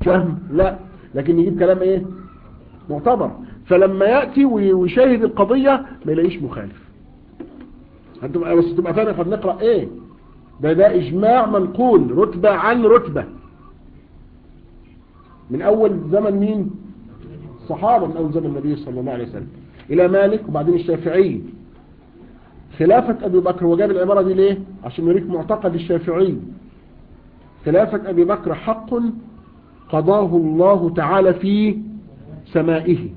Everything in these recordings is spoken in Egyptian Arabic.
فهم لا لكن يجيب كلام ايه معتبر فلما يأتي ويشاهد القضية ما يلاقيش مخالف هتبقى بس تبقى فاهم احنا بنقرأ ايه ده ده اجماع منقول رتبة عن رتبة من اول زمن مين الصحابة من اول زمن النبي صلى الله عليه وسلم الى مالك وبعدين الشافعي خلافة ابي بكر وجاب العبارة دي ليه عشان يريك معتقد الشافعي خلافة ابي بكر حق قضاه الله تعالى في سمائه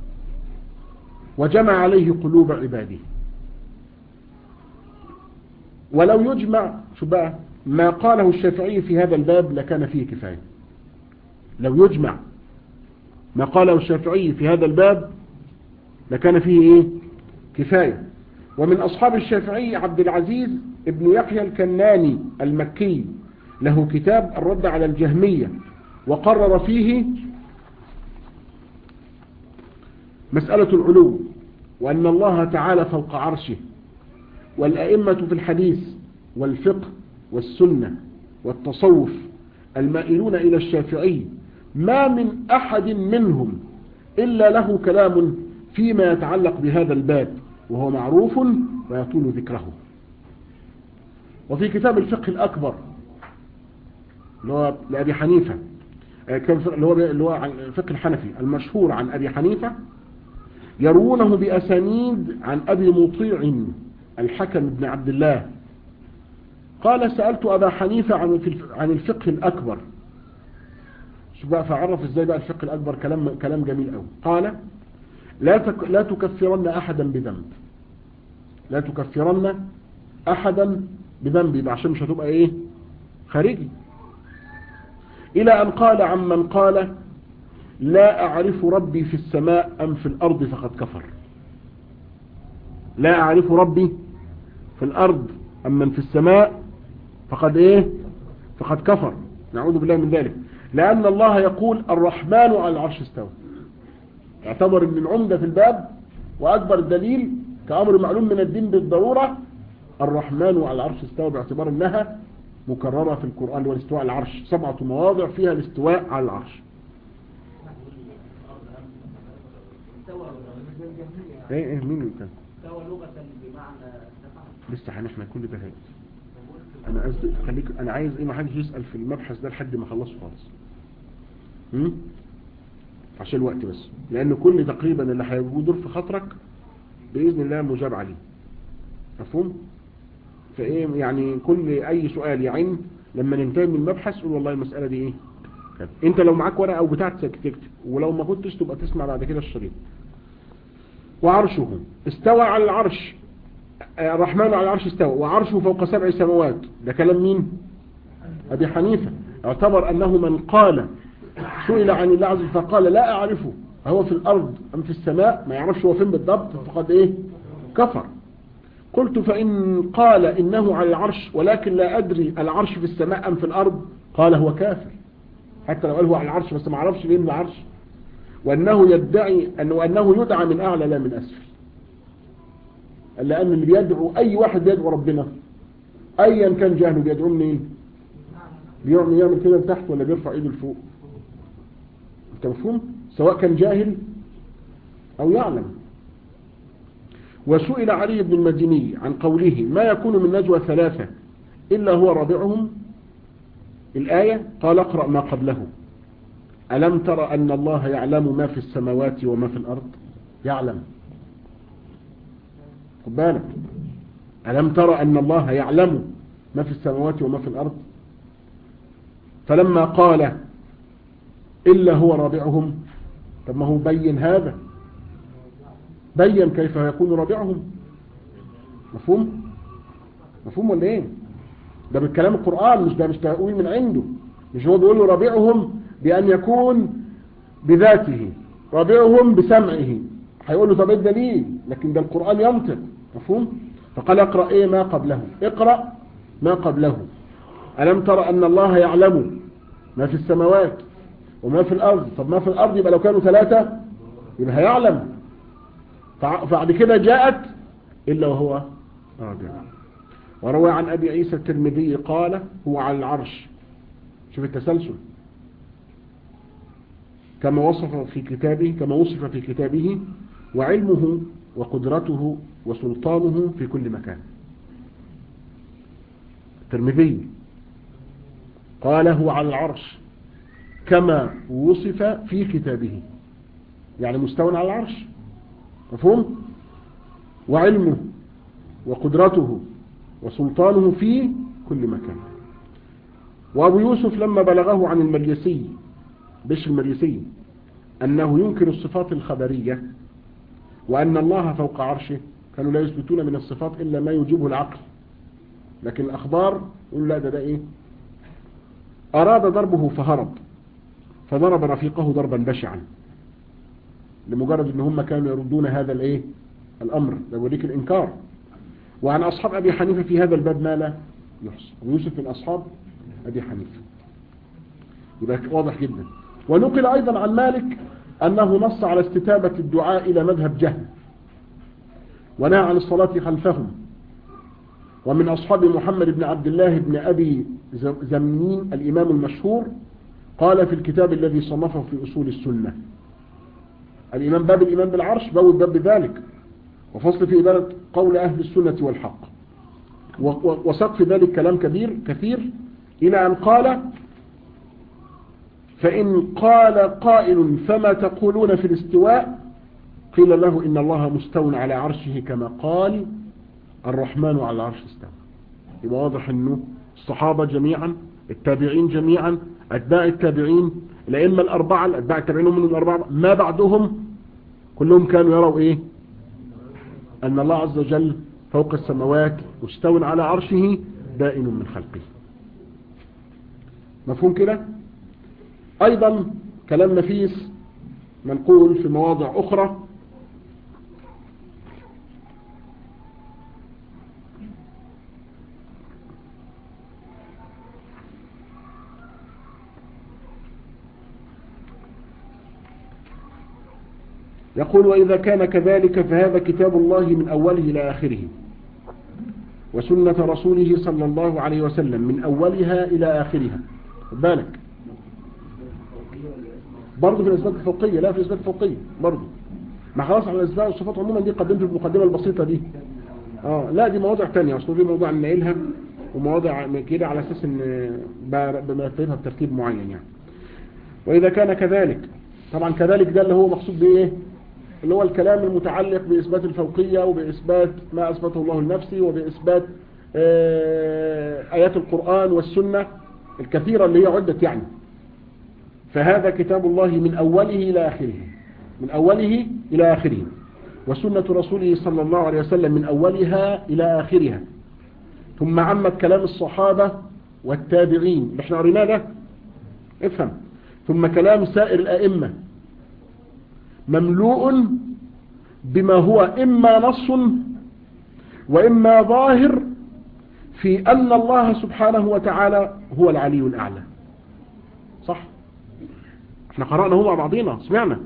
وجمع عليه قلوب عباده ولو يجمع شو بقى ما قاله الشافعي في هذا الباب لكان فيه كفاية لو يجمع ما قاله الشافعي في هذا الباب لكان فيه ايه كفاية ومن أصحاب الشافعي عبد العزيز ابن يحيى الكناني المكي له كتاب الرد على الجهمية وقرر فيه مسألة العلو وأن الله تعالى فوق عرشه والأئمة في الحديث والفقه والسنة والتصوف المائلون إلى الشافعي ما من أحد منهم إلا له كلام فيما يتعلق بهذا الباب وهو معروف ويطول ذكره وفي كتاب الفقه الأكبر اللي هو لأبي حنيفة اللي هو اللي هو عن الفقه الحنفي المشهور عن أبي حنيفة يروونه بأسانيد عن أبي مطيع الحكم بن عبد الله قال سألت أبا حنيفة عن عن الفقه الأكبر شو بقى فعرف ازاي بقى الفقه الأكبر كلام كلام جميل قوي قال لا تك لا تكفرن أحدا بذنب لا تكفرن أحدا بذنب يبقى عشان مش هتبقى ايه خارجي إلى أن قال عمن قال لا أعرف ربي في السماء أم في الأرض فقد كفر لا أعرف ربي في الأرض أم من في السماء فقد إيه فقد كفر نعوذ بالله من ذلك لأن الله يقول الرحمن على العرش استوى يعتبر من العمدة في الباب وأكبر الدليل كأمر معلوم من الدين بالضرورة الرحمن على العرش استوى باعتبار أنها مكررة في القرآن والاستواء على العرش سبعة مواضع فيها الاستواء على العرش ايه ايه مين اللي كان استوى لغة بمعنى لسه هنحنا كل ده هيك انا قصدي خليك انا عايز ايه ما حدش يسال في المبحث ده لحد ما اخلصه خالص هم؟ عشان الوقت بس لان كل تقريبا اللي هيدور في خاطرك باذن الله مجاب عليه مفهوم فايه يعني كل اي سؤال يعين لما ننتهي من المبحث قول والله المساله دي ايه كده. انت لو معاك ورقه او بتاع تكتب ولو ما كنتش تبقى تسمع بعد كده الشريط وعرشه استوى على العرش الرحمن على العرش استوى وعرشه فوق سبع سماوات ده كلام مين أبي حنيفة اعتبر أنه من قال سئل عن الله عز وجل فقال لا أعرفه هو في الأرض أم في السماء ما يعرفش هو فين بالضبط فقد إيه كفر قلت فإن قال إنه على العرش ولكن لا أدري العرش في السماء أم في الأرض قال هو كافر حتى لو قال هو على العرش بس ما عرفش فين العرش وأنه يدعي أنه, أنه يدعى من أعلى لا من أسفل لأن اللي بيدعو أي واحد بيدعو ربنا أيا كان جهله بيدعو منين بيعمل يعمل كده لتحت ولا بيرفع ايده لفوق انت مفهوم سواء كان جاهل أو يعلم وسئل علي بن المديني عن قوله ما يكون من نجوى ثلاثة إلا هو رابعهم الآية قال اقرأ ما قبله ألم ترى أن الله يعلم ما في السماوات وما في الأرض يعلم خد بالك ألم ترى أن الله يعلم ما في السماوات وما في الأرض فلما قال إلا هو رابعهم طب ما هو بين هذا بين كيف يكون رابعهم مفهوم مفهوم ولا ايه ده بالكلام القرآن مش ده مش تأويل من عنده مش هو بيقول له رابعهم بأن يكون بذاته رابعهم بسمعه هيقول له طب ايه الدليل لكن ده القرآن ينطق مفهوم فقال اقرأ ايه ما قبله اقرأ ما قبله ألم ترى أن الله يعلم ما في السماوات وما في الأرض طب ما في الأرض يبقى لو كانوا ثلاثة يبقى هيعلم فبعد كده جاءت إلا وهو رابع وروى عن أبي عيسى الترمذي قال هو على العرش شوف التسلسل كما وصف في كتابه كما وصف في كتابه وعلمه وقدرته وسلطانه في كل مكان الترمذي قال هو على العرش كما وصف في كتابه يعني مستوى على العرش مفهوم وعلمه وقدرته وسلطانه في كل مكان وابو يوسف لما بلغه عن المريسي بش المريسي أنه ينكر الصفات الخبرية وأن الله فوق عرشه كانوا لا يثبتون من الصفات إلا ما يجيبه العقل لكن الأخبار يقول لا ده ده إيه أراد ضربه فهرب فضرب رفيقه ضربا بشعا لمجرد ان هم كانوا يردون هذا الايه الامر ده يوريك الانكار وعن اصحاب ابي حنيفه في هذا الباب ما لا يحصى ويوسف من اصحاب ابي حنيفه يبقى واضح جدا ونقل ايضا عن مالك انه نص على استتابه الدعاء الى مذهب جهل ونهى عن الصلاه خلفهم ومن اصحاب محمد بن عبد الله بن ابي زمين الامام المشهور قال في الكتاب الذي صنفه في اصول السنه الإمام باب الإيمان بالعرش باب باب بذلك وفصل في إبانة قول أهل السنة والحق وسق في ذلك كلام كبير كثير إلى أن قال فإن قال قائل فما تقولون في الاستواء قيل له إن الله مستو على عرشه كما قال الرحمن على العرش استوى يبقى واضح أنه الصحابة جميعا التابعين جميعا أتباع التابعين الأئمة الأربعة الأتباع التابعين من الأربعة ما بعدهم كلهم كانوا يروا إيه أن الله عز وجل فوق السماوات مستو على عرشه بائن من خلقه مفهوم كده أيضا كلام نفيس منقول في مواضع أخرى يقول وإذا كان كذلك فهذا كتاب الله من أوله إلى آخره وسنة رسوله صلى الله عليه وسلم من أولها إلى آخرها بالك برضه في الأسباب الفوقية لا في الأسباب الفوقية برضه ما خلاص على الأسباب والصفات عموما دي قدمت المقدمة البسيطة دي آه لا دي مواضع تانية أصلا في موضوع نايلها ومواضع كده على أساس إن بمرتبها بترتيب معين يعني وإذا كان كذلك طبعا كذلك ده اللي هو مقصود بإيه اللي هو الكلام المتعلق بإثبات الفوقية وبإثبات ما أثبته الله لنفسه وبإثبات آيات القرآن والسنة الكثيرة اللي هي عدت يعني فهذا كتاب الله من أوله إلى آخره من أوله إلى آخره وسنة رسوله صلى الله عليه وسلم من أولها إلى آخرها ثم عمت كلام الصحابة والتابعين احنا قريناه ده افهم ثم كلام سائر الأئمة مملوء بما هو إما نص وإما ظاهر في أن الله سبحانه وتعالى هو العلي الأعلى صح احنا قرأنا هو مع بعضينا سمعنا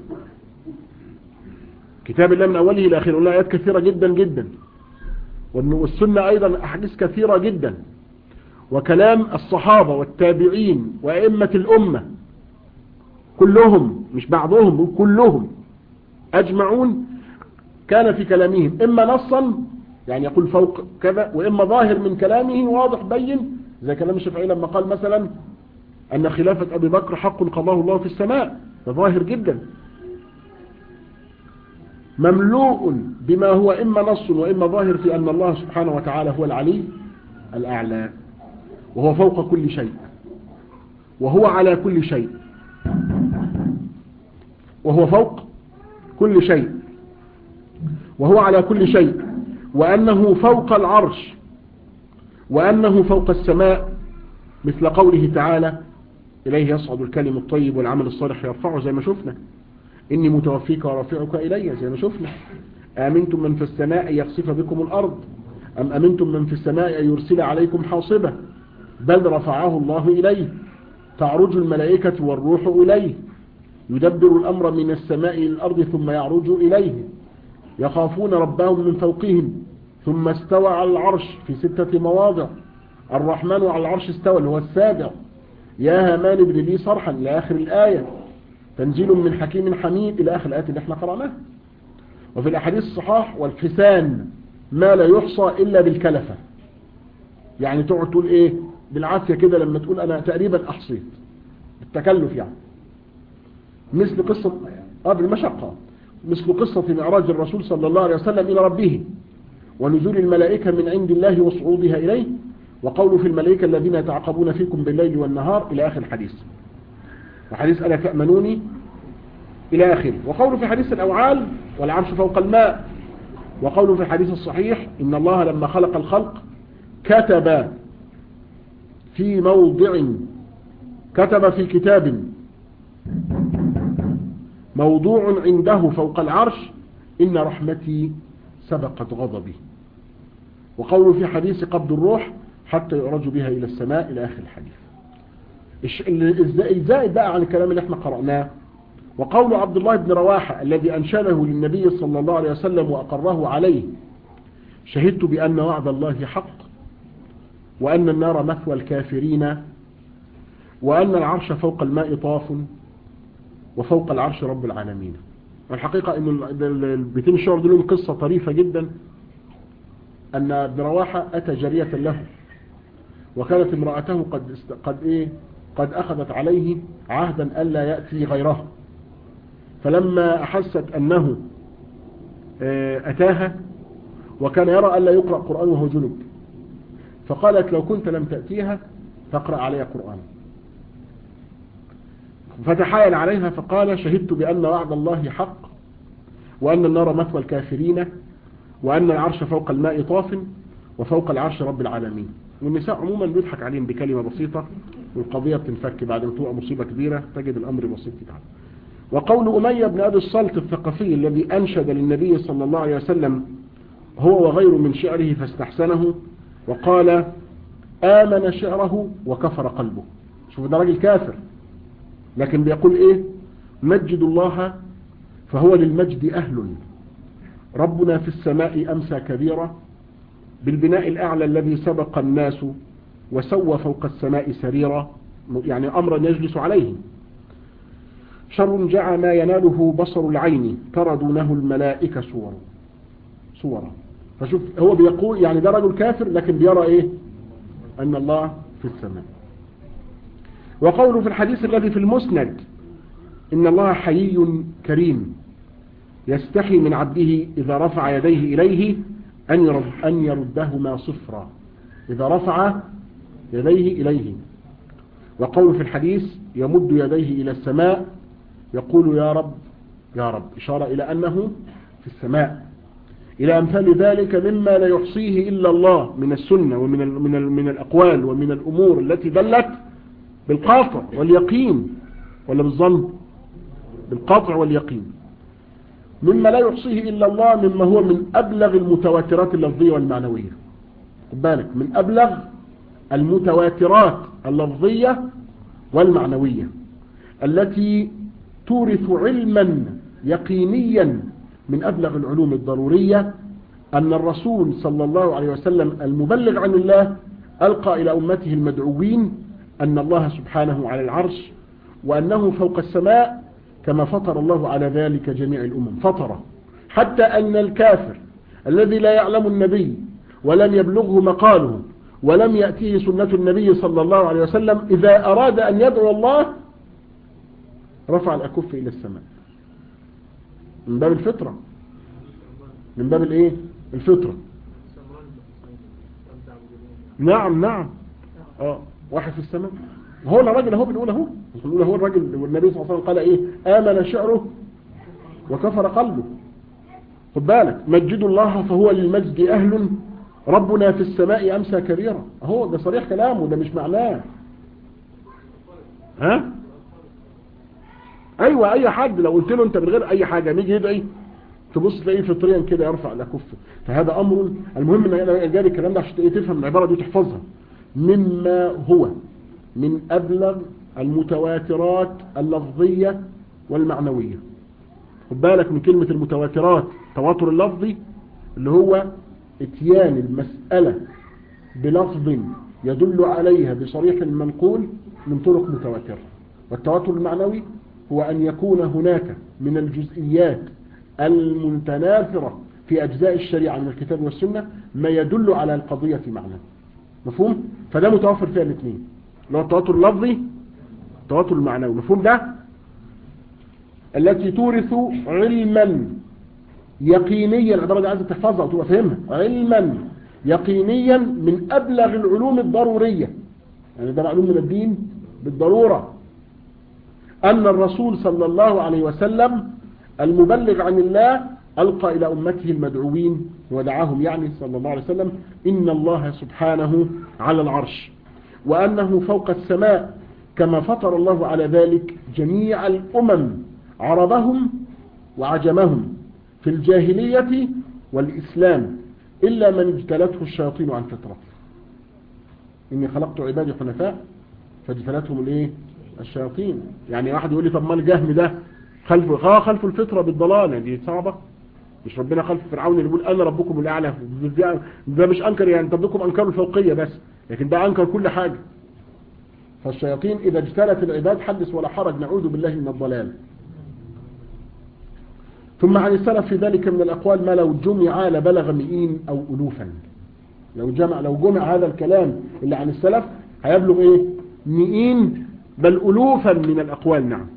كتاب الله من أوله إلى آخره قلنا آيات كثيرة جدا جدا والسنة أيضا أحاديث كثيرة جدا وكلام الصحابة والتابعين وأئمة الأمة كلهم مش بعضهم كلهم أجمعون كان في كلامهم إما نصا يعني يقول فوق كذا وإما ظاهر من كلامه واضح بين زي كلام الشافعي لما قال مثلا أن خلافة أبي بكر حق قضاه الله في السماء ده ظاهر جدا مملوء بما هو إما نص وإما ظاهر في أن الله سبحانه وتعالى هو العلي الأعلى وهو فوق كل شيء وهو على كل شيء وهو فوق كل شيء وهو على كل شيء وأنه فوق العرش وأنه فوق السماء مثل قوله تعالى إليه يصعد الكلم الطيب والعمل الصالح يرفعه زي ما شفنا إني متوفيك ورافعك إلي زي ما شفنا آمنتم من في السماء يخسف بكم الأرض أم أمنتم من في السماء أن يرسل عليكم حاصبة بل رفعه الله إليه تعرج الملائكة والروح إليه يدبر الأمر من السماء إلى الأرض ثم يعرج إليه يخافون ربهم من فوقهم ثم استوى على العرش في ستة مواضع الرحمن على العرش استوى اللي هو السابع يا هامان ابن لي صرحا لآخر الآية تنزيل من حكيم حميد إلى آخر الآيات اللي احنا قرأناها وفي الأحاديث الصحاح والحسان ما لا يحصى إلا بالكلفة يعني تقعد تقول إيه بالعافية كده لما تقول أنا تقريبا أحصيت بالتكلف يعني مثل قصة آه بالمشقة مثل قصة معراج الرسول صلى الله عليه وسلم إلى ربه ونزول الملائكة من عند الله وصعودها إليه وقول في الملائكة الذين يتعاقبون فيكم بالليل والنهار إلى آخر الحديث وحديث ألا تأمنوني إلى آخره وقول في حديث الأوعال والعرش فوق الماء وقول في الحديث الصحيح إن الله لما خلق الخلق كتب في موضع كتب في كتاب موضوع عنده فوق العرش إن رحمتي سبقت غضبي وقول في حديث قبض الروح حتى يعرج بها إلى السماء إلى آخر الحديث الزائد بقى عن الكلام اللي احنا قرأناه وقول عبد الله بن رواحة الذي أنشله للنبي صلى الله عليه وسلم وأقره عليه شهدت بأن وعد الله حق وأن النار مثوى الكافرين وأن العرش فوق الماء طاف وفوق العرش رب العالمين والحقيقة أن البيتين الشعر دول قصة طريفة جدا أن ابن رواحة أتى جرية له وكانت امرأته قد, قد, إيه قد أخذت عليه عهدا ألا يأتي غيره فلما أحست أنه أتاها وكان يرى ألا يقرأ قرآن وهو جنب فقالت لو كنت لم تأتيها فاقرأ علي قرآن فتحايل عليها فقال شهدت بأن وعد الله حق وأن النار مثوى الكافرين وأن العرش فوق الماء طاف وفوق العرش رب العالمين والنساء عموما بيضحك عليهم بكلمة بسيطة والقضية بتنفك بعد ما تبقى مصيبة كبيرة تجد الأمر بسيط جدا وقول أمية بن أبي الصلت الثقفي الذي أنشد للنبي صلى الله عليه وسلم هو وغير من شعره فاستحسنه وقال آمن شعره وكفر قلبه شوف ده راجل كافر لكن بيقول ايه مجد الله فهو للمجد أهل ربنا في السماء أمسى كبيرا بالبناء الأعلى الذي سبق الناس وسوى فوق السماء سريرا يعني أمرا يجلس عليه شر جعى ما يناله بصر العين ترى دونه الملائكة صورا صورا فشوف هو بيقول يعني ده رجل كافر لكن بيرى ايه أن الله في السماء وقوله في الحديث الذي في المسند إن الله حيي كريم يستحي من عبده إذا رفع يديه إليه أن, يرد أن يردهما صفرا إذا رفع يديه إليه وقول في الحديث يمد يديه إلى السماء يقول يا رب يا رب إشارة إلى أنه في السماء إلى أمثال ذلك مما لا يحصيه إلا الله من السنة ومن ال من, ال من الأقوال ومن الأمور التي دلت بالقاطع واليقين ولا بالظن بالقاطع واليقين مما لا يحصيه إلا الله مما هو من أبلغ المتواترات اللفظية والمعنوية خد بالك من أبلغ المتواترات اللفظية والمعنوية التي تورث علما يقينيا من أبلغ العلوم الضرورية أن الرسول صلى الله عليه وسلم المبلغ عن الله ألقى إلى أمته المدعوين أن الله سبحانه على العرش وأنه فوق السماء كما فطر الله على ذلك جميع الأمم فطر حتى أن الكافر الذي لا يعلم النبي ولم يبلغه مقاله ولم يأتيه سنة النبي صلى الله عليه وسلم إذا أراد أن يدعو الله رفع الأكف إلى السماء من باب الفطرة من باب الايه الفطرة نعم نعم اه واحد في السماء هو الراجل اهو بنقول اهو بنقول هو الراجل والنبي صلى الله عليه وسلم قال ايه امن شعره وكفر قلبه خد بالك مجدوا الله فهو للمجد اهل ربنا في السماء امسى كبيرا اهو ده صريح كلامه ده مش معناه ها ايوه اي حد لو قلت له انت من غير اي حاجه نيجي يدعي تبص تلاقيه فطريا كده يرفع الاكف فهذا امر المهم ان انا جاي الكلام ده عشان تفهم العباره دي وتحفظها مما هو من ابلغ المتواترات اللفظيه والمعنويه خد بالك من كلمه المتواترات التواتر اللفظي اللي هو اتيان المساله بلفظ يدل عليها بصريح المنقول من طرق متواتره والتواتر المعنوي هو أن يكون هناك من الجزئيات المتناثرة في أجزاء الشريعة من الكتاب والسنة ما يدل على القضية معنى مفهوم؟ فده متوفر فيها الاثنين اللي هو التواتر اللفظي التواتر المعنوي مفهوم ده؟ التي تورث علما يقينيا العبارة دي عايزة تحفظها وتبقى فاهمها علما يقينيا من أبلغ العلوم الضرورية يعني ده معلوم من الدين بالضرورة أن الرسول صلى الله عليه وسلم المبلغ عن الله ألقى إلى أمته المدعوين ودعاهم يعني صلى الله عليه وسلم إن الله سبحانه على العرش وأنه فوق السماء كما فطر الله على ذلك جميع الأمم عربهم وعجمهم في الجاهلية والإسلام إلا من اجتلته الشياطين عن فطرته إني خلقت عبادي حنفاء فاجتلتهم الايه الشياطين يعني واحد يقول لي طب ما الجهم ده خلف اه خلف الفطره بالضلال يعني دي صعبه مش ربنا خلف فرعون اللي بيقول انا ربكم الاعلى ده, ده مش انكر يعني ربكم انكروا الفوقيه بس لكن ده انكر كل حاجه فالشياطين اذا اجتلت العباد حدث ولا حرج نعوذ بالله من الضلال ثم عن السلف في ذلك من الأقوال ما لو جمع لبلغ مئين أو ألوفا لو جمع لو جمع هذا الكلام اللي عن السلف هيبلغ إيه مئين بل ألوفا من الأقوال نعم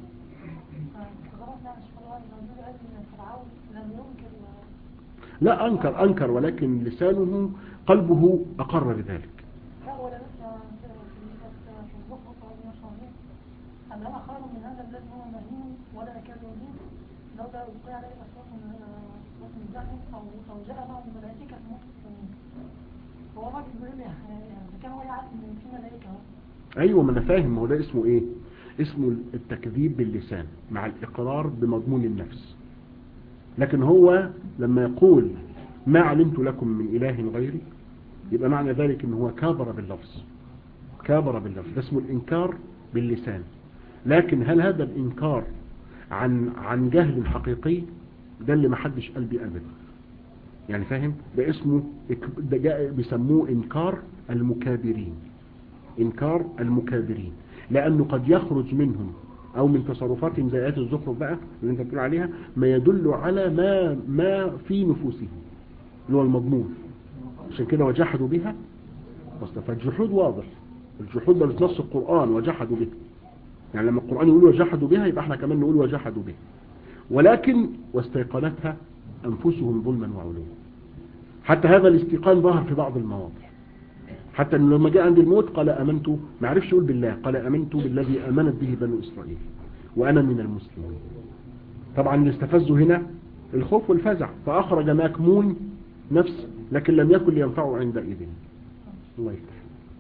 لا أنكر أنكر ولكن لسانه قلبه أقر بذلك لا ولا لسه في الزخرف أنما خير من هذا الذي هو مهين ولا يكاد يبين لو ده ألقي عليه أصوات من أصوات من جهل أو أو جاء بعض الملائكة ممكن هو الراجل بيقول لي يعني كان هو يعرف إن في ملائكة أيوة ما أنا فاهم ما هو ده اسمه إيه اسمه التكذيب باللسان مع الإقرار بمضمون النفس لكن هو لما يقول ما علمت لكم من إله غيري يبقى معنى ذلك ان هو كابر باللفظ كابر باللفظ ده اسمه الإنكار باللسان لكن هل هذا الإنكار عن عن جهل حقيقي ده اللي ما حدش قال بيه أبدا يعني فاهم ده اسمه ده جاء بيسموه إنكار المكابرين إنكار المكابرين لأنه قد يخرج منهم أو من تصرفاتهم زي آيات الزخرف بقى اللي أنت بتقول عليها ما يدل على ما ما في نفوسهم اللي هو المضمون عشان كده وجحدوا بها فالجحود واضح الجحود ده بنص القرآن وجحدوا بها يعني لما القرآن يقول وجحدوا بها يبقى احنا كمان نقول وجحدوا بها ولكن واستيقنتها أنفسهم ظلما وعلوا حتى هذا الاستيقان ظهر في بعض المواضع حتى انه لما جاء عند الموت قال امنت ما عرفش يقول بالله قال امنت بالذي امنت به بنو اسرائيل وانا من المسلمين طبعا اللي استفزوا هنا الخوف والفزع فاخرج ماكمون نفس لكن لم يكن لينفعه عندئذ الله يفتح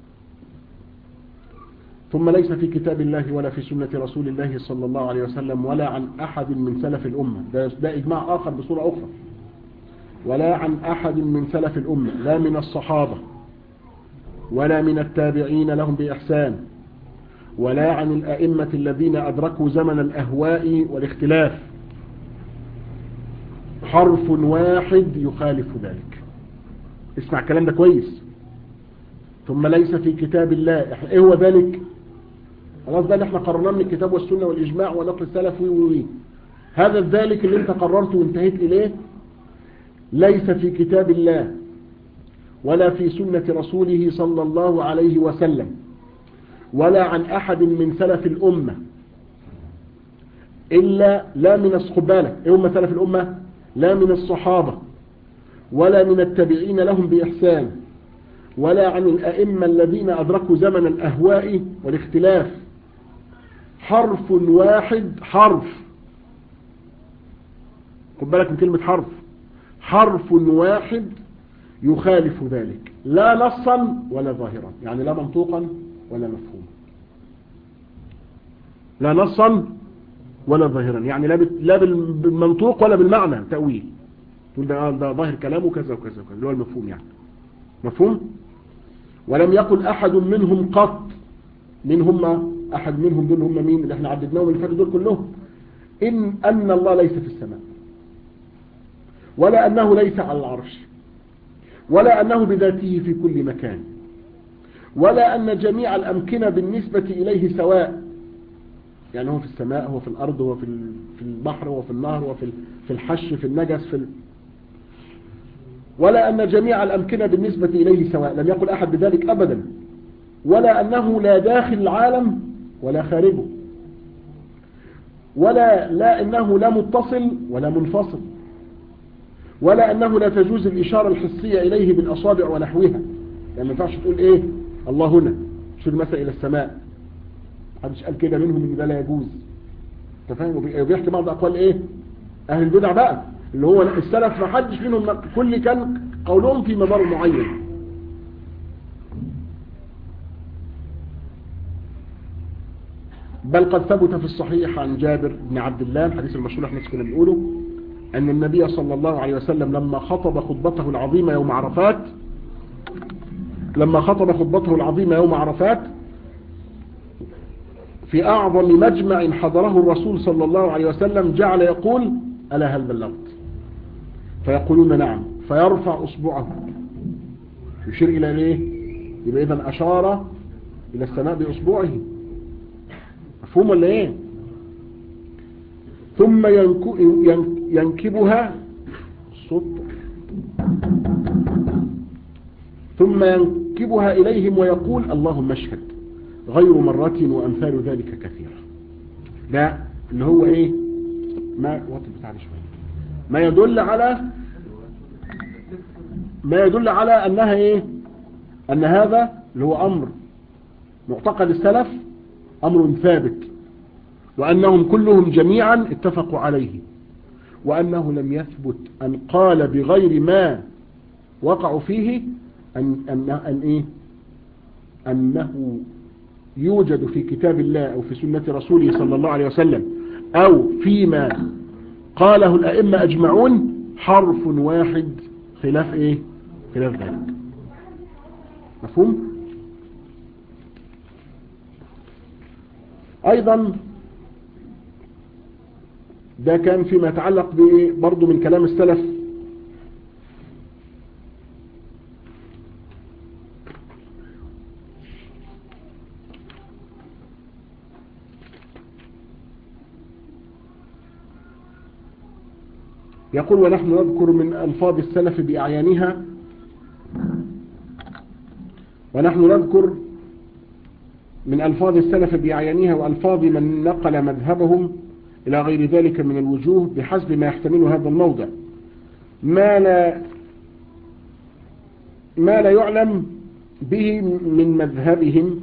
ثم ليس في كتاب الله ولا في سنة رسول الله صلى الله عليه وسلم ولا عن أحد من سلف الأمة ده, ده إجماع آخر بصورة أخرى ولا عن أحد من سلف الأمة لا من الصحابة ولا من التابعين لهم بإحسان ولا عن الأئمة الذين أدركوا زمن الأهواء والاختلاف حرف واحد يخالف ذلك اسمع الكلام ده كويس ثم ليس في كتاب الله ايه هو ذلك خلاص ده اللي احنا قررناه من الكتاب والسنة والإجماع ونقل السلف وي هذا الذلك اللي انت قررته وانتهيت إليه ليس في كتاب الله ولا في سنة رسوله صلى الله عليه وسلم ولا عن أحد من سلف الأمة إلا لا من الصحبالة إيه هم سلف الأمة لا من الصحابة ولا من التابعين لهم بإحسان ولا عن الأئمة الذين أدركوا زمن الأهواء والاختلاف حرف واحد حرف خد بالك من كلمة حرف حرف واحد يخالف ذلك لا نصا ولا ظاهرا يعني لا منطوقا ولا مفهوما لا نصا ولا ظاهرا يعني لا لا بالمنطوق ولا بالمعنى تأويل تقول ده, ده ظاهر كلامه كذا وكذا وكذا اللي هو المفهوم يعني مفهوم ولم يقل أحد منهم قط من هم أحد منهم دول هم مين اللي احنا عددناهم اللي فاتوا دول كلهم إن أن الله ليس في السماء ولا أنه ليس على العرش ولا أنه بذاته في كل مكان ولا أن جميع الأمكنة بالنسبة إليه سواء يعني هو في السماء هو في الأرض هو في ال- في البحر هو في النهر هو في ال- في الحش في النجس في ال... ولا أن جميع الأمكنة بالنسبة إليه سواء لم يقل أحد بذلك أبدا ولا أنه لا داخل العالم ولا خارجه ولا لا أنه لا متصل ولا منفصل ولا أنه لا تجوز الإشارة الحسية إليه بالأصابع ونحوها يعني ما ينفعش تقول إيه الله هنا شير مثلا إلى السماء محدش قال كده منهم إن ده لا يجوز أنت فاهم وبي- وبيحكي بعض أقوال إيه أهل البدع بقى اللي هو السلف ما حدش منهم نق- كل كان قولهم في مدار معين بل قد ثبت في الصحيح عن جابر بن عبد الله الحديث المشهور احنا كنا بنقوله أن النبي صلى الله عليه وسلم لما خطب خطبته العظيمة يوم عرفات لما خطب خطبته العظيمة يوم عرفات في أعظم مجمع حضره الرسول صلى الله عليه وسلم جعل يقول ألا هل بلغت فيقولون نعم فيرفع أصبعه يشير إلى ليه يبقى إذا أشار إلى السماء بأصبعه مفهوم ولا إيه ثم ينكو ين- ينكبها الصوت ثم ينكبها إليهم ويقول اللهم اشهد غير مرة وأمثال ذلك كثيرة ده اللي هو إيه ما وطن بتاعنا شوية ما يدل على ما يدل على أنها إيه أن هذا اللي هو أمر معتقد السلف أمر ثابت وأنهم كلهم جميعا اتفقوا عليه وأنه لم يثبت أن قال بغير ما وقعوا فيه أن, أن, أن إيه أنه يوجد في كتاب الله أو في سنة رسوله صلى الله عليه وسلم أو فيما قاله الأئمة أجمعون حرف واحد خلاف إيه خلاف ذلك مفهوم أيضا ده كان فيما يتعلق بإيه برضو من كلام السلف يقول ونحن نذكر من ألفاظ السلف بأعيانها ونحن نذكر من ألفاظ السلف بأعيانها وألفاظ من نقل مذهبهم إلى غير ذلك من الوجوه بحسب ما يحتمل هذا الموضع ما لا ما لا يعلم به من مذهبهم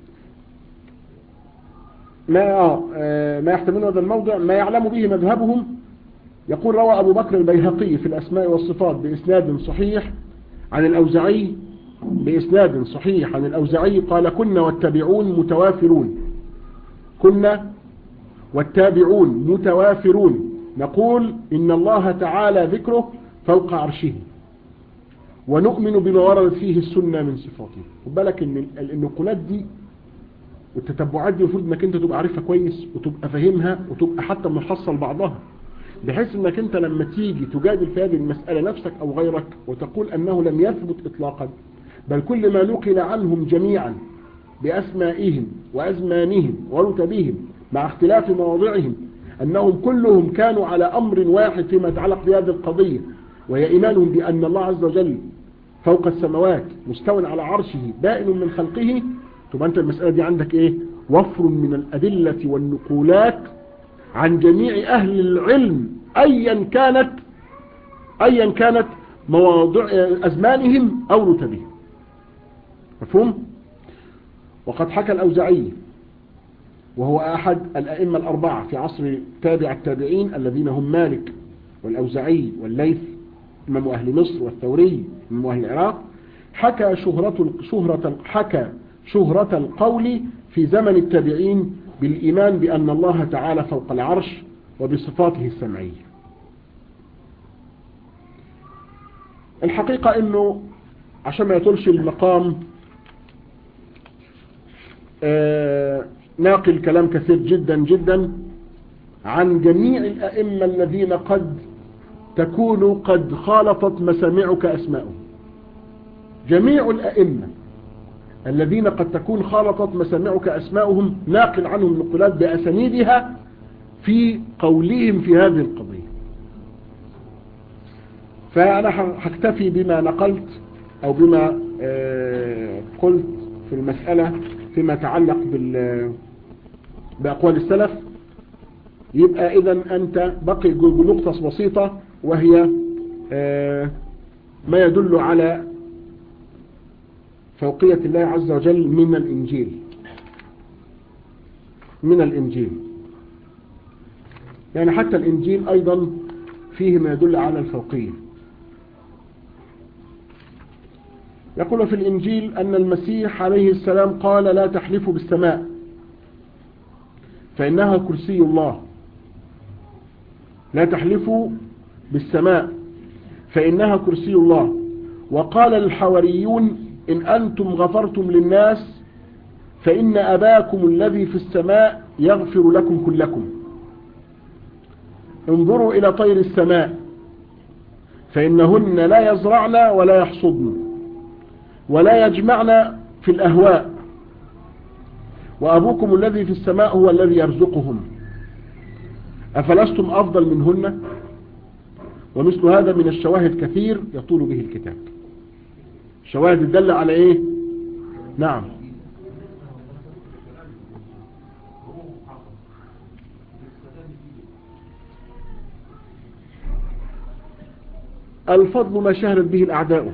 ما آه ما يحتمل هذا الموضع ما يعلم به مذهبهم يقول روى أبو بكر البيهقي في الأسماء والصفات بإسناد صحيح عن الأوزعي بإسناد صحيح عن الأوزعي قال كنا والتابعون متوافرون كنا والتابعون متوافرون نقول إن الله تعالى ذكره فوق عرشه ونؤمن بما وردت فيه السنة من صفاته وبالك إن النقولات دي والتتبعات دي المفروض انك انت تبقى عارفها كويس وتبقى فاهمها وتبقى حتى محصل بعضها بحيث انك انت لما تيجي تجادل في هذه المسألة نفسك او غيرك وتقول انه لم يثبت اطلاقا بل كل ما نقل عنهم جميعا باسمائهم وازمانهم ورتبهم مع اختلاف مواضعهم انهم كلهم كانوا على امر واحد فيما يتعلق بهذه القضية وهي ايمانهم بان الله عز وجل فوق السماوات مستوى على عرشه بائن من خلقه تبقى انت المسألة دي عندك ايه وفر من الادلة والنقولات عن جميع أهل العلم أيا كانت أيا كانت مواضع أزمانهم أو رتبهم مفهوم وقد حكى الأوزعي وهو أحد الأئمة الأربعة في عصر تابع التابعين الذين هم مالك والأوزعي والليث إمام أهل مصر والثوري إمام أهل العراق حكى شهرة شهرة حكى شهرة القول في زمن التابعين بالإيمان بأن الله تعالى فوق العرش وبصفاته السمعية الحقيقة أنه عشان ما يطولش المقام آه ناقل كلام كثير جدا جدا عن جميع الأئمة الذين قد تكون قد خالطت مسامعك أسماؤهم جميع الأئمة الذين قد تكون خالطت مسامعك أسماؤهم ناقل عنهم نقلات بأسانيدها في قولهم في هذه القضية فأنا هكتفي بما نقلت أو بما آه، قلت في المسألة فيما يتعلق بال بأقوال السلف يبقى إذا أنت بقي نقطة بسيطة وهي آه، ما يدل على فوقية الله عز وجل من الإنجيل من الإنجيل يعني حتى الإنجيل أيضا فيه ما يدل على الفوقية يقول في الإنجيل أن المسيح عليه السلام قال لا تحلفوا بالسماء فإنها كرسي الله لا تحلفوا بالسماء فإنها كرسي الله وقال للحواريون إن أنتم غفرتم للناس فإن أباكم الذي في السماء يغفر لكم كلكم انظروا إلى طير السماء فإنهن لا يزرعن ولا يحصدن ولا يجمعن في الأهواء وأبوكم الذي في السماء هو الذي يرزقهم أفلستم أفضل منهن ومثل هذا من الشواهد كثير يطول به الكتاب شواهد الدل على ايه نعم الفضل ما شهدت به الأعداء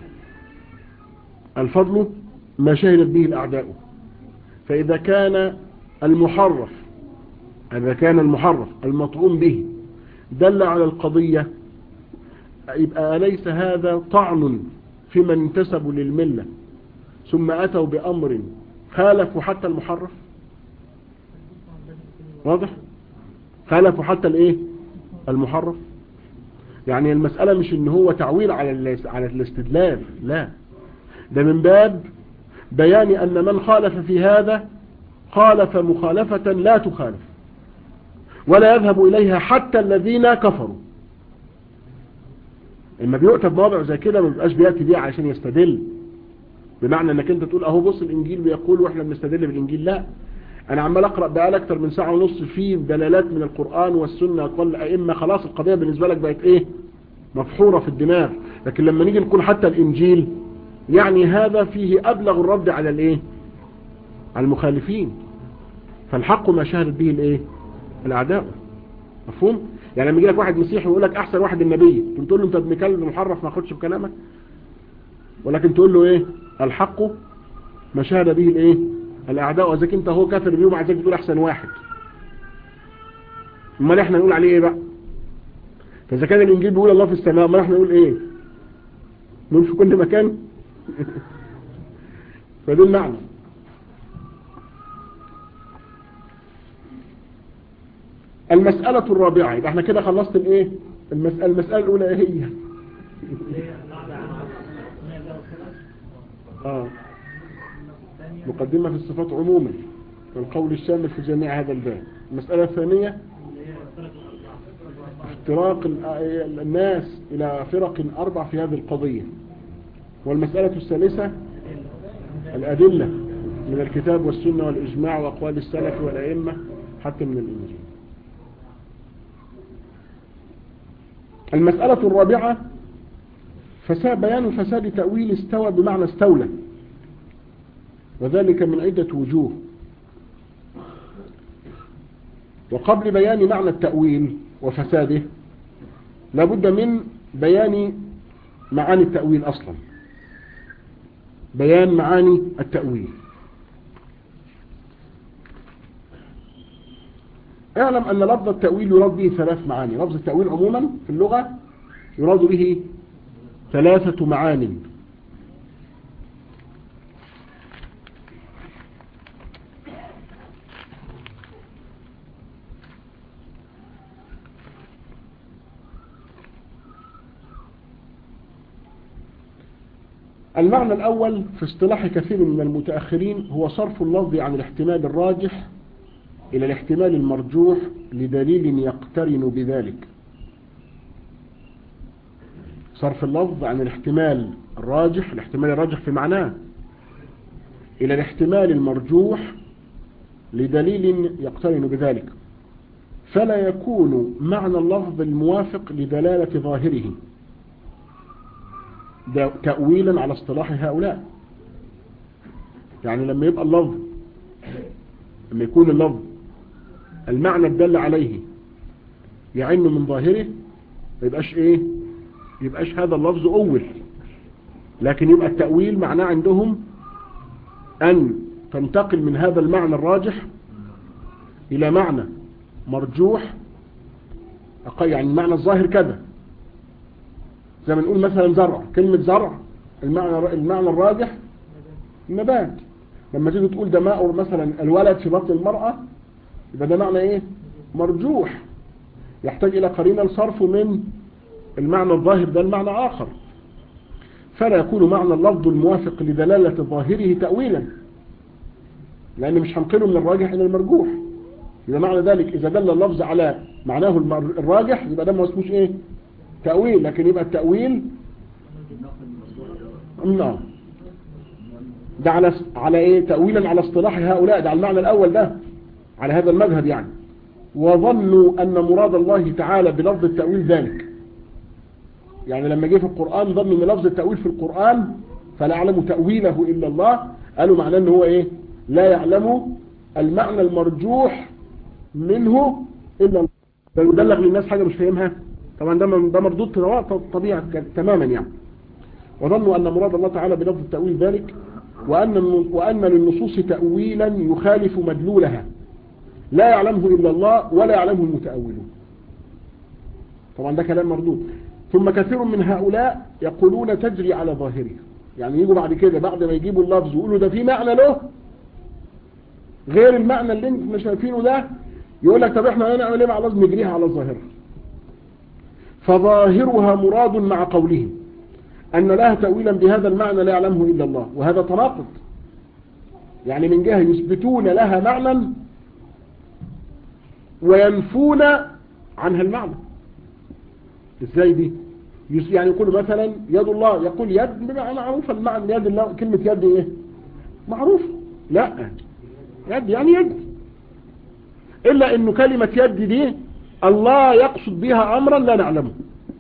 الفضل ما شهدت به الأعداء فإذا كان المحرف إذا كان المحرف المطعوم به دل على القضية يبقى أليس هذا طعن في من انتسبوا للملة ثم أتوا بأمر خالفوا حتى المحرف واضح خالفوا حتى الايه المحرف يعني المسألة مش ان هو تعويل على على الاستدلال لا ده من باب بيان ان من خالف في هذا خالف مخالفة لا تخالف ولا يذهب اليها حتى الذين كفروا اما بيؤتى بمواضع زي كده ما بيبقاش بياتي بيها عشان يستدل بمعنى انك انت تقول اهو بص الانجيل بيقول واحنا بنستدل بالانجيل لا انا عمال اقرا بقى اكتر من ساعه ونص في دلالات من القران والسنه اقوال الائمه خلاص القضيه بالنسبه لك بقت ايه مفحوره في الدماغ لكن لما نيجي نقول حتى الانجيل يعني هذا فيه ابلغ الرد على الايه على المخالفين فالحق ما شهدت به الايه الاعداء مفهوم يعني لما يجي لك واحد مسيحي ويقول لك احسن واحد النبي تقول له انت ابن كلب محرف ما اخدش بكلامك ولكن تقول له ايه الحق ما شهد به الايه الاعداء واذا انت هو كافر بيه ومع ذلك بتقول احسن واحد امال احنا نقول عليه ايه بقى فاذا كان الانجيل بيقول الله في السماء امال احنا نقول ايه نقول في كل مكان فده المعنى المسألة الرابعة يبقى احنا كده خلصت الايه المسألة, المسألة الاولى ايه هي آه. مقدمة في الصفات عموما والقول الشامل في جميع هذا الباب المسألة الثانية افتراق الناس إلى فرق أربع في هذه القضية والمسألة الثالثة الأدلة من الكتاب والسنة والإجماع وأقوال السلف والأئمة حتى من الإنجيل المسألة الرابعة فساد بيان فساد تأويل استوى بمعنى استولى وذلك من عدة وجوه وقبل بيان معنى التأويل وفساده لابد من بيان معاني التأويل أصلا بيان معاني التأويل اعلم أن لفظ التأويل يراد به ثلاث معاني لفظ التأويل عموما في اللغة يراد به ثلاثة معان المعنى الأول في اصطلاح كثير من المتأخرين هو صرف اللفظ عن الاحتمال الراجح إلى الاحتمال المرجوح لدليل يقترن بذلك صرف اللفظ عن الاحتمال الراجح الاحتمال الراجح في معناه إلى الاحتمال المرجوح لدليل يقترن بذلك فلا يكون معنى اللفظ الموافق لدلالة ظاهره ده تأويلا على اصطلاح هؤلاء يعني لما يبقى اللفظ لما يكون اللفظ المعنى الدل عليه يعن من ظاهره ما يبقاش ايه يبقاش هذا اللفظ اول لكن يبقى التأويل معناه عندهم ان تنتقل من هذا المعنى الراجح الى معنى مرجوح أقل- يعني المعنى الظاهر كذا زي ما نقول مثلا زرع كلمة زرع المعنى المعنى الراجح النبات لما تيجي تقول ده ماء مثلا الولد في بطن المرأة يبقى ده معنى ايه مرجوح يحتاج الى قرينه لصرفه من المعنى الظاهر ده المعنى اخر فلا يكون معنى اللفظ الموافق لدلالة ظاهره تأويلا لان مش هنقله من الراجح الى المرجوح يبقى معنى ذلك اذا دل اللفظ على معناه المر- الراجح يبقى ده ما اسموش ايه تأويل لكن يبقى التأويل نعم ده على على ايه تأويلا على اصطلاح هؤلاء ده على المعنى الاول ده على هذا المذهب يعني وظنوا ان مراد الله تعالى بلفظ التأويل ذلك يعني لما جه في القرآن ظن ان لفظ التأويل في القرآن فلا يعلم تأويله الا الله قالوا معناه ان هو ايه لا يعلم المعنى المرجوح منه الا الله فيدلغ للناس حاجة مش فاهمها طبعا ده ده مردود طبيعة تماما يعني وظنوا أن مراد الله تعالى بلفظ التأويل ذلك وأن, وأن للنصوص تأويلا يخالف مدلولها لا يعلمه إلا الله ولا يعلمه المتأولون طبعا ده كلام مردود ثم كثير من هؤلاء يقولون تجري على ظاهره يعني يجوا بعد كده بعد ما يجيبوا اللفظ ويقولوا ده في معنى له غير المعنى اللي انت شايفينه ده يقول لك طب احنا هنعمل ايه مع لازم نجريها على ظاهرها فظاهرها مراد مع قولهم أن لها تأويلا بهذا المعنى لا يعلمه إلا الله وهذا تناقض يعني من جهة يثبتون لها معنى وينفون عنها المعنى ازاي دي يعني يقول مثلا يد الله يقول يد بمعنى معروفة المعنى يد الله كلمة يد ايه معروف لا يد يعني يد إلا أنه كلمة يد دي الله يقصد بها أمرا لا نعلمه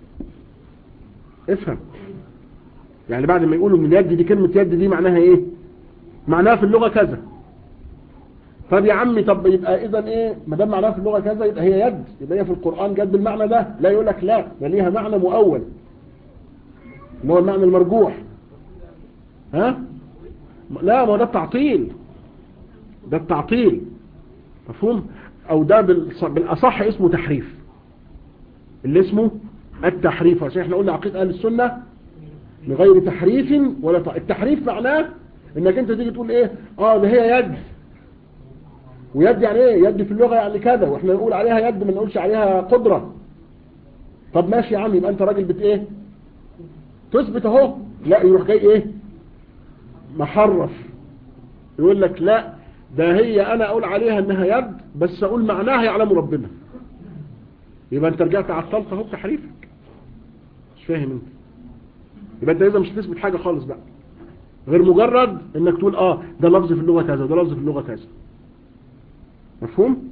افهم يعني بعد ما يقولوا من اليد دي كلمة يد دي معناها ايه معناها في اللغة كذا طب يا عمي طب يبقى اذا ايه ما دام معناها في اللغة كذا يبقى هي يد يبقى هي في القرآن جد بالمعنى ده لا يقول لك لا ده ليها معنى مؤول اللي هو المعنى المرجوح ها لا ما ده التعطيل ده التعطيل مفهوم او ده بالاصح اسمه تحريف اللي اسمه التحريف عشان احنا قلنا عقيدة اهل السنة بغير تحريف ولا ط... التحريف معناه انك انت تيجي تقول ايه اه ده هي يد ويد يعني ايه يد في اللغة يعني كذا واحنا نقول عليها يد ما نقولش عليها قدرة طب ماشي يا عم يبقى انت راجل بت ايه تثبت اهو لا يروح جاي ايه محرف يقول لك لا ده هي انا اقول عليها انها يد بس اقول معناها يعلم ربنا يبقى انت رجعت عطلت اهو تحريفك مش فاهم انت يبقى انت اذا مش هتثبت حاجة خالص بقى غير مجرد انك تقول اه ده لفظ في اللغة كذا ده لفظ في اللغة كذا مفهوم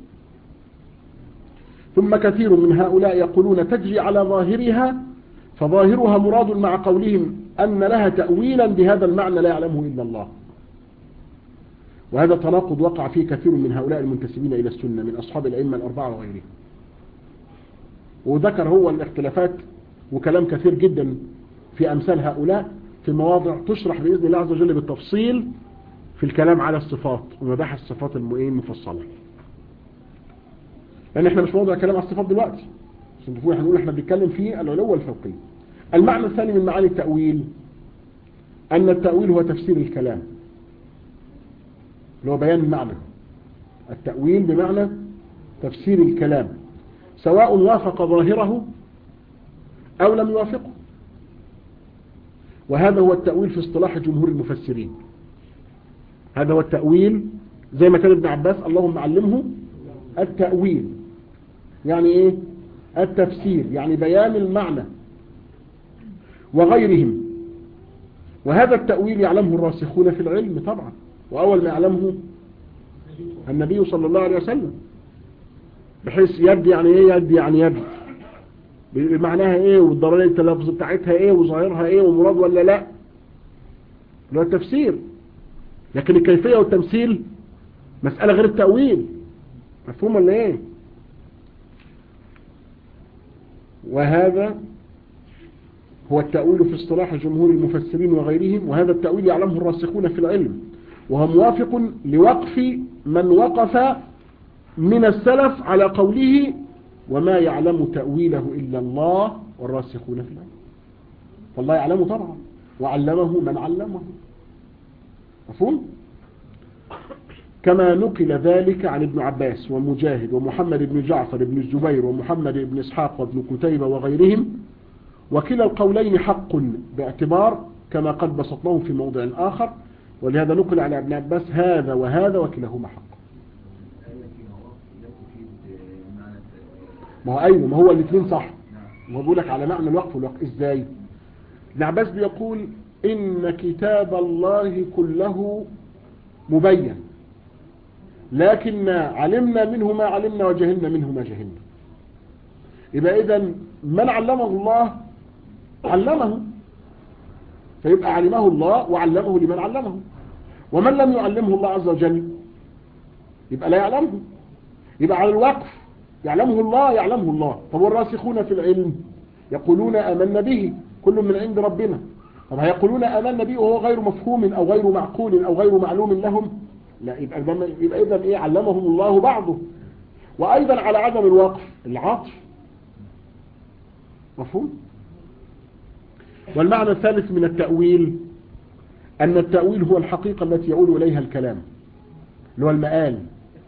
ثم كثير من هؤلاء يقولون تجري على ظاهرها فظاهرها مراد مع قولهم أن لها تأويلا بهذا المعنى لا يعلمه إلا الله وهذا تناقض وقع فيه كثير من هؤلاء المنتسبين إلى السنة من أصحاب الأئمة الأربعة وغيرهم وذكر هو الاختلافات وكلام كثير جدا في أمثال هؤلاء في مواضع تشرح بإذن الله عز وجل بالتفصيل في الكلام على الصفات ومباحث الصفات المفصلة لأن احنا مش موضع كلام على الصفات دلوقتي عشان تفوق احنا نقول احنا بنتكلم في العلو والفوقية المعنى الثاني من معاني التأويل أن التأويل هو تفسير الكلام اللي هو بيان المعنى التأويل بمعنى تفسير الكلام سواء وافق ظاهره أو لم يوافقه وهذا هو التأويل في اصطلاح جمهور المفسرين هذا هو التأويل زي ما كان ابن عباس اللهم علمه التأويل يعني ايه التفسير يعني بيان المعنى وغيرهم وهذا التأويل يعلمه الراسخون في العلم طبعا وأول ما يعلمه النبي صلى الله عليه وسلم بحيث يد يعني ايه يد يعني يد معناها ايه والضرورية التلفظ بتاعتها ايه وظاهرها ايه ومراد ولا لا اللي هو التفسير لكن الكيفية والتمثيل مسألة غير التأويل مفهوم ولا ايه وهذا هو التأويل في اصطلاح جمهور المفسرين وغيرهم وهذا التأويل يعلمه الراسخون في العلم وهو موافق لوقف من وقف من السلف على قوله وما يعلم تأويله إلا الله والراسخون في العلم فالله يعلمه طبعا وعلمه من علمه مفهوم كما نقل ذلك عن ابن عباس ومجاهد ومحمد بن جعفر بن الزبير ومحمد بن إسحاق وابن كتيبة وغيرهم وكلا القولين حق باعتبار كما قد بسطناه في موضع آخر ولهذا نقل على ابن عباس هذا وهذا وكلاهما حق ما هو أيوه ما هو الاثنين صح ما هو بيقول لك على معنى الوقف والوقف ازاي ابن عباس بيقول إن كتاب الله كله مبين لكن علمنا منه ما علمنا وجهلنا منه ما جهلنا يبقى إذا من علمه الله علمه فيبقى علمه الله وعلمه لمن علمه ومن لم يعلمه الله عز وجل يبقى لا يعلمه يبقى على الوقف يعلمه الله يعلمه الله طب والراسخون في العلم يقولون آمنا به كل من عند ربنا طب هيقولون آمنا به وهو غير مفهوم أو غير معقول أو غير معلوم لهم لا يبقى يبقى إذا إيه علمهم الله بعضه وأيضا على عدم الوقف العطف مفهوم والمعنى الثالث من التأويل أن التأويل هو الحقيقة التي يعود إليها الكلام اللي هو المآل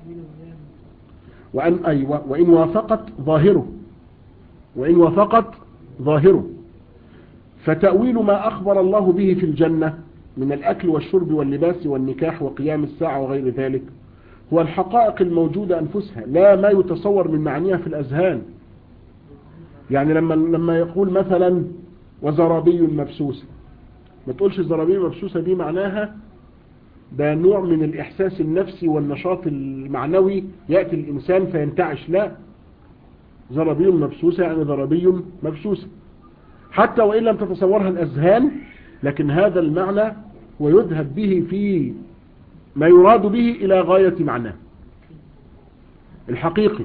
وأن أيوة وإن وافقت ظاهره وإن وافقت ظاهره فتأويل ما أخبر الله به في الجنة من الأكل والشرب واللباس والنكاح وقيام الساعة وغير ذلك هو الحقائق الموجودة أنفسها لا ما يتصور من معانيها في الأذهان يعني لما لما يقول مثلا وزرابي مبسوسة ما تقولش زرابي مبسوسة دي معناها ده نوع من الإحساس النفسي والنشاط المعنوي يأتي الإنسان فينتعش لا زرابي مبسوسة يعني زرابي مبسوسة حتى وإن لم تتصورها الأذهان لكن هذا المعنى ويذهب به في ما يراد به إلى غاية معناه الحقيقي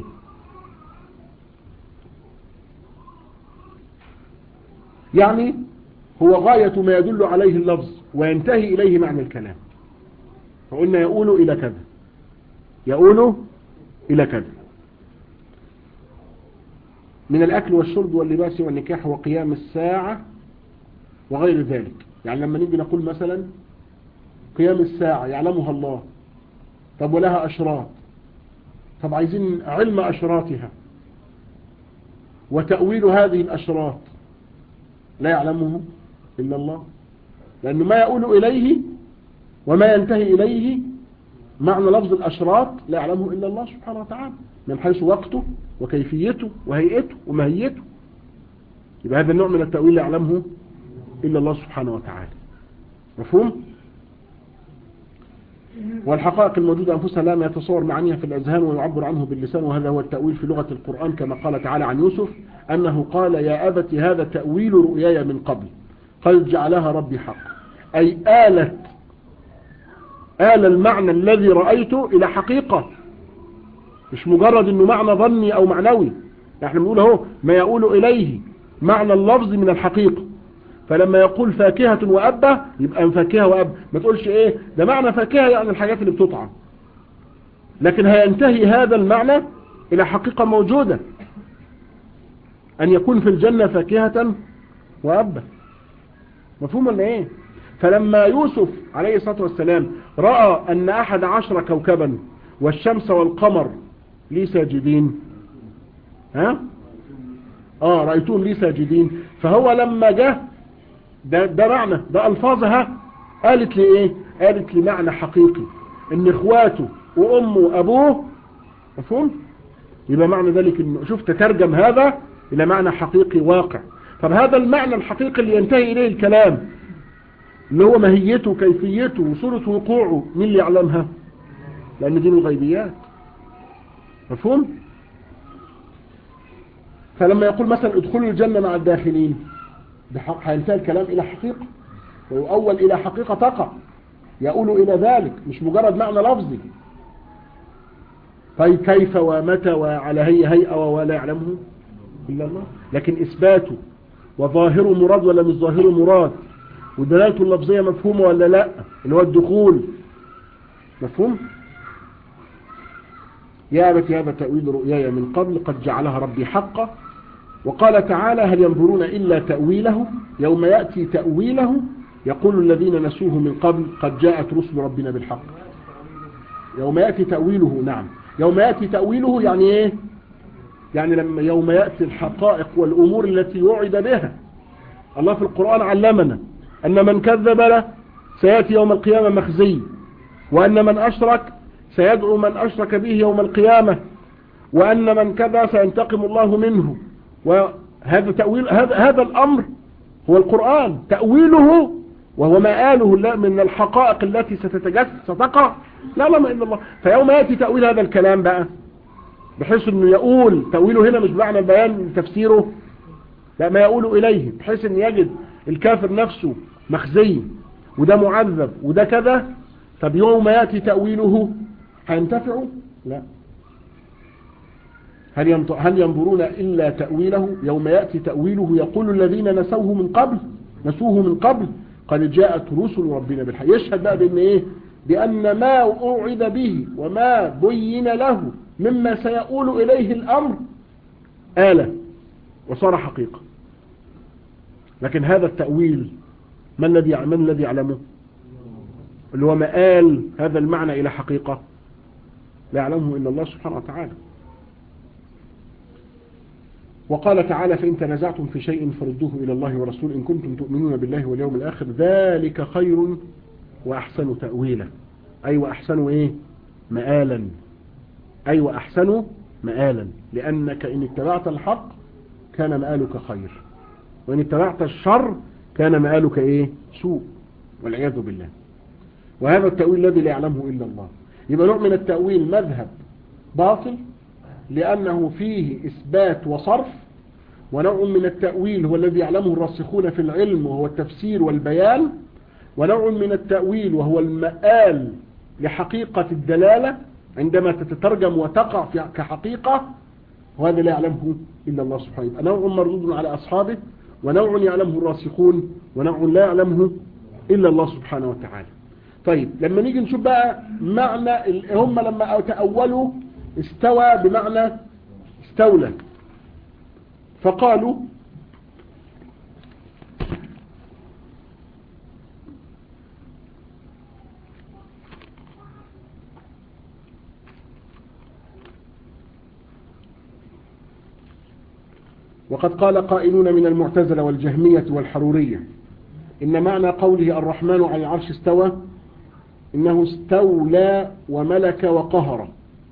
يعني هو غاية ما يدل عليه اللفظ وينتهي إليه معنى الكلام فقلنا يقول إلى كذا يقول إلى كذا من الأكل والشرب واللباس والنكاح وقيام الساعة وغير ذلك يعني لما نيجي نقول مثلا قيام الساعة يعلمها الله طب ولها أشراط طب عايزين علم أشراطها وتأويل هذه الأشراط لا يعلمه إلا الله لأنه ما يقول إليه وما ينتهي إليه معنى لفظ الأشراط لا يعلمه إلا الله سبحانه وتعالى من حيث وقته وكيفيته وهيئته وماهيته يبقى هذا النوع من التأويل لا يعلمه إلا الله سبحانه وتعالى مفهوم؟ والحقائق الموجودة أنفسها لا ما يتصور معانيها في الأذهان ويعبر عنه باللسان وهذا هو التأويل في لغة القرآن كما قال تعالى عن يوسف أنه قال يا أبت هذا تأويل رؤياي من قبل قد جعلها ربي حق أي آلت آل المعنى الذي رأيته إلى حقيقة مش مجرد أنه معنى ظني أو معنوي احنا بنقول اهو ما يقول إليه معنى اللفظ من الحقيقة فلما يقول فاكهة وأبة يبقى فاكهة وأبة ما تقولش ايه ده معنى فاكهة يعني الحاجات اللي بتطعم لكن هينتهي هذا المعنى إلى حقيقة موجودة أن يكون في الجنة فاكهة وأبة مفهوم ولا ايه فلما يوسف عليه الصلاة والسلام رأى أن أحد عشر كوكبا والشمس والقمر لي ساجدين ها اه رأيتهم لي ساجدين فهو لما جاء ده, ده معنى ده ألفاظها قالت لي ايه قالت لي معنى حقيقي ان اخواته وامه وابوه مفهوم يبقى معنى ذلك انه شوف تترجم هذا الى معنى حقيقي واقع طب هذا المعنى الحقيقي اللي ينتهي اليه الكلام اللي هو ماهيته وكيفيته وصورة وقوعه مين اللي يعلمها لأن دي من الغيبيات مفهوم فلما يقول مثلا ادخلوا الجنة مع الداخلين ده حق- هينتهي الكلام إلى حقيقة ويؤول إلى حقيقة تقع يقول إلى ذلك مش مجرد معنى لفظي طيب كيف ومتى وعلى هي هيئة ولا يعلمه إلا الله لكن إثباته وظاهره مراد ولا مش ظاهره مراد ودلالته اللفظية مفهومة ولا لا اللي هو الدخول مفهوم يا أبت يا أبت تأويل رؤياي من قبل قد جعلها ربي حقا وقال تعالى هل ينظرون إلا تأويله يوم يأتي تأويله يقول الذين نسوه من قبل قد جاءت رسل ربنا بالحق يوم يأتي تأويله نعم يوم يأتي تأويله يعني ايه يعني لما يوم يأتي الحقائق والأمور التي وعد بها الله في القرآن علمنا أن من كذب له سيأتي يوم القيامة مخزي وأن من أشرك سيدعو من أشرك به يوم القيامة وأن من كذا سينتقم الله منه وهذا تأويل هذا, هذا الأمر هو القرآن تأويله وهو مآله لا- من الحقائق التي ستتجسد ستقع لا لا ما إلا الله فيوم يأتي تأويل هذا الكلام بقى بحيث انه يقول تأويله هنا مش معنى بيان تفسيره لا ما يقول إليه بحيث ان يجد الكافر نفسه مخزي وده معذب وده كذا طب يوم يأتي تأويله هينتفعوا لا هل ينط- هل ينظرون إلا تأويله يوم يأتي تأويله يقول الذين نسوه من قبل نسوه من قبل قد جاءت رسل ربنا بالحق يشهد بقى بأن إيه بأن ما أوعد به وما بين له مما سيقول إليه الأمر آلة وصار حقيقة لكن هذا التأويل ما الذي من الذي يعلمه اللي هو مآل هذا المعنى إلى حقيقة لا يعلمه إلا الله سبحانه وتعالى وقال تعالى فإن تنازعتم في شيء فردوه إلى الله ورسول إن كنتم تؤمنون بالله واليوم الآخر ذلك خير وأحسن تأويلا أي وأحسن إيه مآلا أي وأحسن مآلا لأنك إن اتبعت الحق كان مآلك خير وإن اتبعت الشر كان مآلك إيه سوء والعياذ بالله وهذا التأويل الذي لا يعلمه إلا الله يبقى نوع من التأويل مذهب باطل لأنه فيه إثبات وصرف ونوع من التأويل هو الذي يعلمه الراسخون في العلم وهو التفسير والبيان ونوع من التأويل وهو المآل لحقيقة الدلالة عندما تتترجم وتقع في كحقيقة وهذا لا يعلمه إلا الله سبحانه وتعالى نوع مردود على أصحابه ونوع يعلمه الراسخون ونوع لا يعلمه إلا الله سبحانه وتعالى طيب لما نيجي نشوف بقى معنى ال- هم لما تأولوا استوى بمعنى استولى فقالوا وقد قال قائلون من المعتزلة والجهمية والحرورية إن معنى قوله الرحمن على العرش استوى إنه استولى وملك وقهر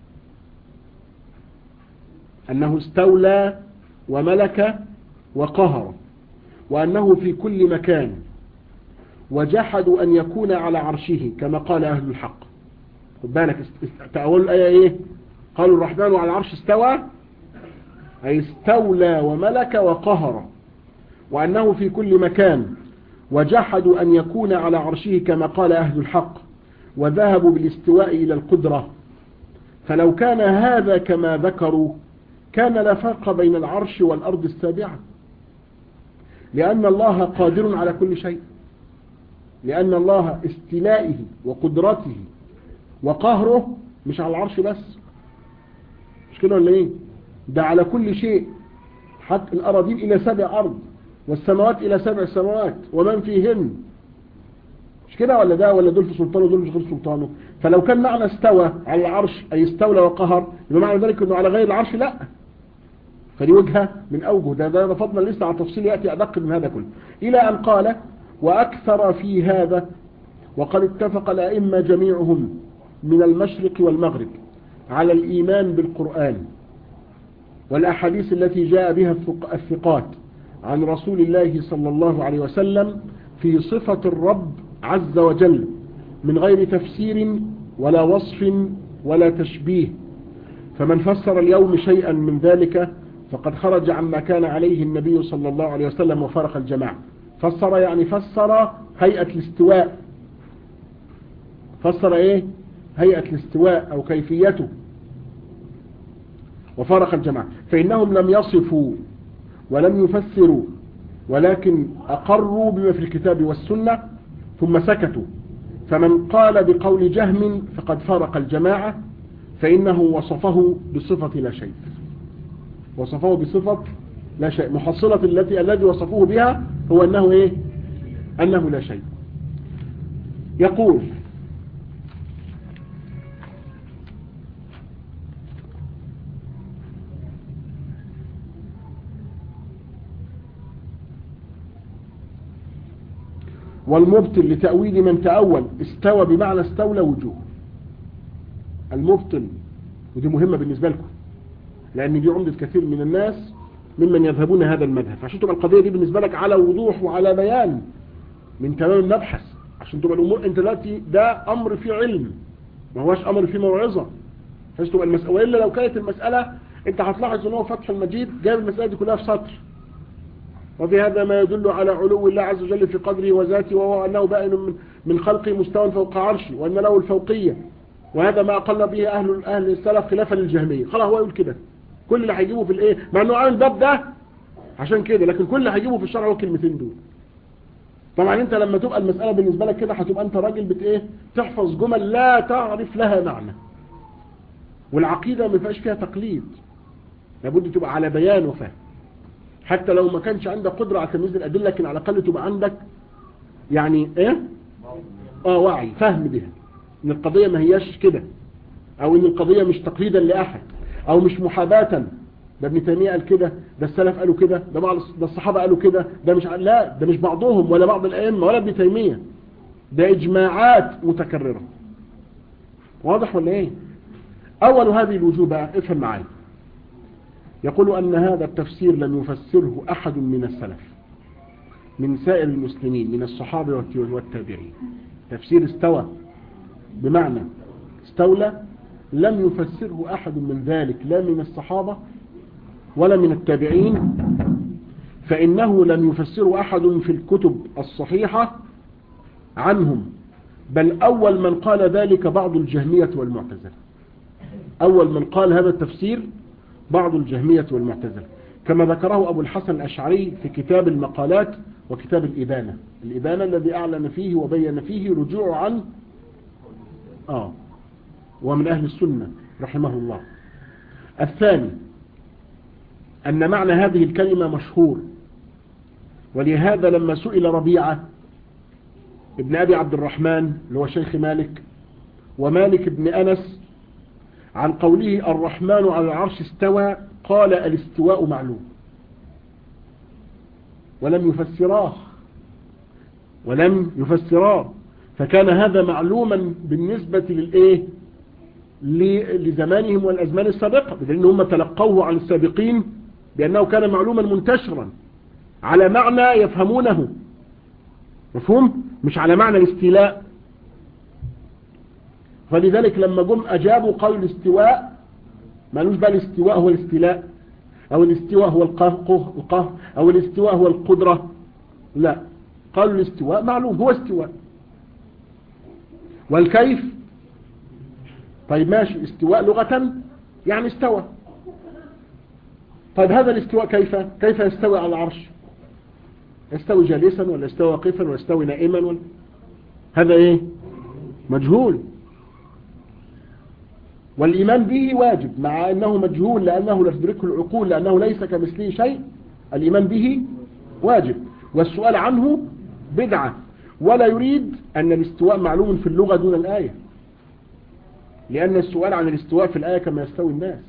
أنه استولى وملك وقهر وأنه في كل مكان وجحدوا أن يكون على عرشه كما قال أهل الحق خد بالك است- است- تأول الآية إيه قالوا الرحمن على العرش استوى أي استولى وملك وقهر وأنه في كل مكان وجحدوا أن يكون على عرشه كما قال أهل الحق وذهبوا بالاستواء إلى القدرة فلو كان هذا كما ذكروا كان لا فرق بين العرش والأرض السابعة لأن الله قادر على كل شيء لأن الله استلائه وقدرته وقهره مش على العرش بس مش كده ولا ايه ده على كل شيء حتى الأراضين إلى سبع أرض والسماوات إلى سبع سماوات ومن فيهن مش كده ولا ده ولا دول في سلطانه ودول مش غير سلطانه فلو كان معنى استوى على العرش أي استولى وقهر يبقى معنى ذلك أنه على غير العرش لا فدي وجهة من أوجه ده ده فضلا لسه على تفصيل يأتي أدق من هذا كله إلى أن قال وأكثر في هذا وقد اتفق الأئمة جميعهم من المشرق والمغرب على الإيمان بالقرآن والأحاديث التي جاء بها الثق- الثقات عن رسول الله صلى الله عليه وسلم في صفة الرب عز وجل من غير تفسير ولا وصف ولا تشبيه فمن فسر اليوم شيئا من ذلك فقد خرج عما كان عليه النبي صلى الله عليه وسلم وفرق الجماعة فسر يعني فسر هيئة الاستواء فسر ايه هيئة الاستواء او كيفيته وفرق الجماعة فإنهم لم يصفوا ولم يفسروا ولكن أقروا بما في الكتاب والسنة ثم سكتوا فمن قال بقول جهم فقد فارق الجماعة فإنه وصفه بصفة لا شيء وصفه بصفة لا شيء محصلة التي الذي وصفوه بها هو أنه إيه أنه لا شيء يقول والمبطل لتأويل من تأول استوى بمعنى استولى وجوه المبطل ودي مهمة بالنسبة لكم لأن دي عمدة كثير من الناس ممن يذهبون هذا المذهب عشان تبقى القضية دي بالنسبة لك على وضوح وعلى بيان من تمام المبحث عشان تبقى الأمور أنت دلوقتي ده أمر فيه علم ما هوش أمر فيه موعظة عشان تبقى المسألة وإلا لو كانت المسألة أنت هتلاحظ أن هو فتح المجيد جايب المسألة دي كلها في سطر وفي هذا ما يدل على علو الله عز وجل في قدره وذاته وهو أنه بائن من, من خلقه مستوى فوق عرشه وأن له الفوقية وهذا ما أقل به أهل, أهل السلف خلافا للجهمية خلاص هو يقول كده كل اللي هيجيبه في الايه مع انه عامل الباب ده عشان كده لكن كل اللي هيجيبه في الشرع هو الكلمتين دول طبعا انت لما تبقى المسألة بالنسبة لك كده هتبقى انت راجل بت ايه تحفظ جمل لا تعرف لها معنى والعقيدة ما فيهاش فيها تقليد لابد تبقى على بيان وفهم حتى لو ما كانش عندك قدرة على تمييز الأدلة لكن على الأقل تبقى عندك يعني ايه اه وعي فهم بها ان القضية ما هياش كده او ان القضية مش تقليدا لأحد او مش محاباة ده ابن تيمية قال كده ده السلف قالوا كده ده بعض ده الصحابة قالوا كده ده مش لا ده مش بعضهم ولا بعض الأئمة ولا ابن تيمية ده إجماعات متكررة واضح ولا ايه أول هذه الوجوه بقى افهم معايا يقول أن هذا التفسير لم يفسره أحد من السلف من سائر المسلمين من الصحابة والتابعين تفسير استوى بمعنى استولى لم يفسره أحد من ذلك لا من الصحابة ولا من التابعين فإنه لم يفسره أحد في الكتب الصحيحة عنهم بل أول من قال ذلك بعض الجهمية والمعتزلة أول من قال هذا التفسير بعض الجهمية والمعتزلة كما ذكره أبو الحسن الأشعري في كتاب المقالات وكتاب الإبانة الإبانة الذي أعلن فيه وبين فيه رجوع عن آه ومن أهل السنة رحمه الله الثاني أن معنى هذه الكلمة مشهور ولهذا لما سئل ربيعة ابن أبي عبد الرحمن اللي هو شيخ مالك ومالك ابن أنس عن قوله الرحمن على العرش استوى قال الاستواء معلوم ولم يفسراه ولم يفسراه فكان هذا معلوما بالنسبة للإيه لزمانهم والأزمان السابقة لأن هم تلقوه عن السابقين بأنه كان معلوما منتشرا على معنى يفهمونه مفهوم مش على معنى الاستيلاء فلذلك لما جم أجابوا قول الاستواء ما قالوش بقى الاستواء هو الاستيلاء أو الاستواء هو القهر أو الاستواء هو القدرة لا قالوا الاستواء معلوم هو استواء والكيف طيب ماشي استواء لغة يعني استوى طيب هذا الاستواء كيف كيف يستوي على العرش يستوي جالسا ولا يستوي واقفا ولا يستوي نائما ولا هذا ايه مجهول والإيمان به واجب مع أنه مجهول لأنه لا تدركه العقول لأنه ليس كمثله شيء الإيمان به واجب والسؤال عنه بدعة ولا يريد أن الاستواء معلوم في اللغة دون الآية لأن السؤال عن الاستواء في الآية كما يستوي الناس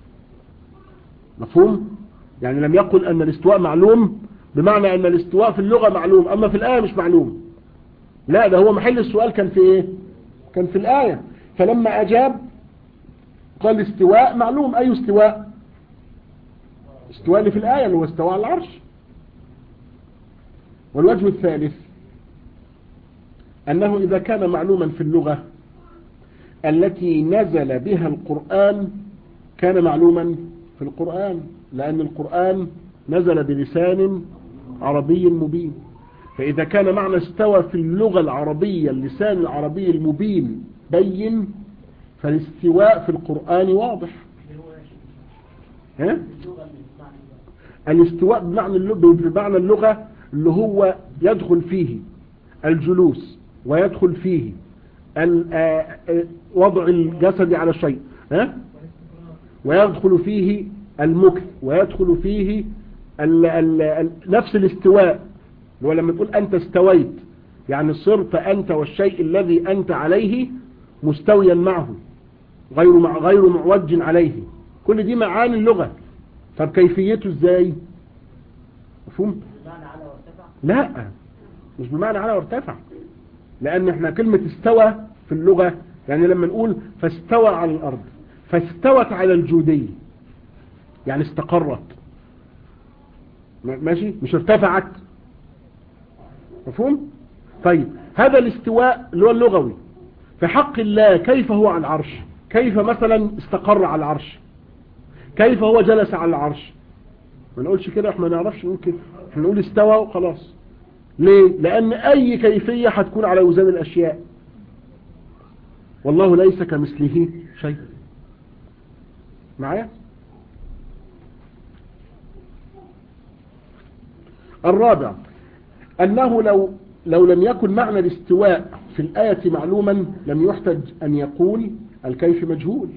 مفهوم؟ يعني لم يقل أن الاستواء معلوم بمعنى أن الاستواء في اللغة معلوم أما في الآية مش معلوم لا ده هو محل السؤال كان في إيه؟ كان في الآية فلما أجاب قال استواء معلوم أي استواء استواء اللي في الآية اللي هو استواء على العرش والوجه الثالث أنه إذا كان معلوما في اللغة التي نزل بها القرآن كان معلوما في القرآن لأن القرآن نزل بلسان عربي مبين فإذا كان معنى استوى في اللغة العربية اللسان العربي المبين بين فالاستواء في القرآن واضح ها؟ اللغة اللي بتسمعني الاستواء بمعنى اللغة, بمعنى اللغة اللي هو يدخل فيه الجلوس ويدخل فيه ال- آه، آه، وضع الجسد على الشيء ها؟ ويدخل فيه المكث ويدخل فيه ال ال ال نفس الاستواء اللي هو لما تقول أنت استويت يعني صرت أنت والشيء الذي أنت عليه مستويا معه غير مع غير معوج عليه كل دي معاني اللغة طب كيفيته ازاي مفهوم بمعنى على وارتفع لا مش بمعنى على وارتفع لان احنا كلمة استوى في اللغة يعني لما نقول فاستوى على الارض فاستوت على الجودي يعني استقرت م- ماشي مش ارتفعت مفهوم طيب هذا الاستواء اللي هو اللغوي في حق الله كيف هو على العرش كيف مثلا استقر على العرش كيف هو جلس على العرش ما نقولش كده احنا ما نعرفش نقول كده احنا نقول استوى وخلاص ليه لان اي كيفية هتكون على وزن الاشياء والله ليس كمثله شيء معايا الرابع انه لو لو لم يكن معنى الاستواء في الآية معلوما لم يحتج أن يقول الكيف مجهول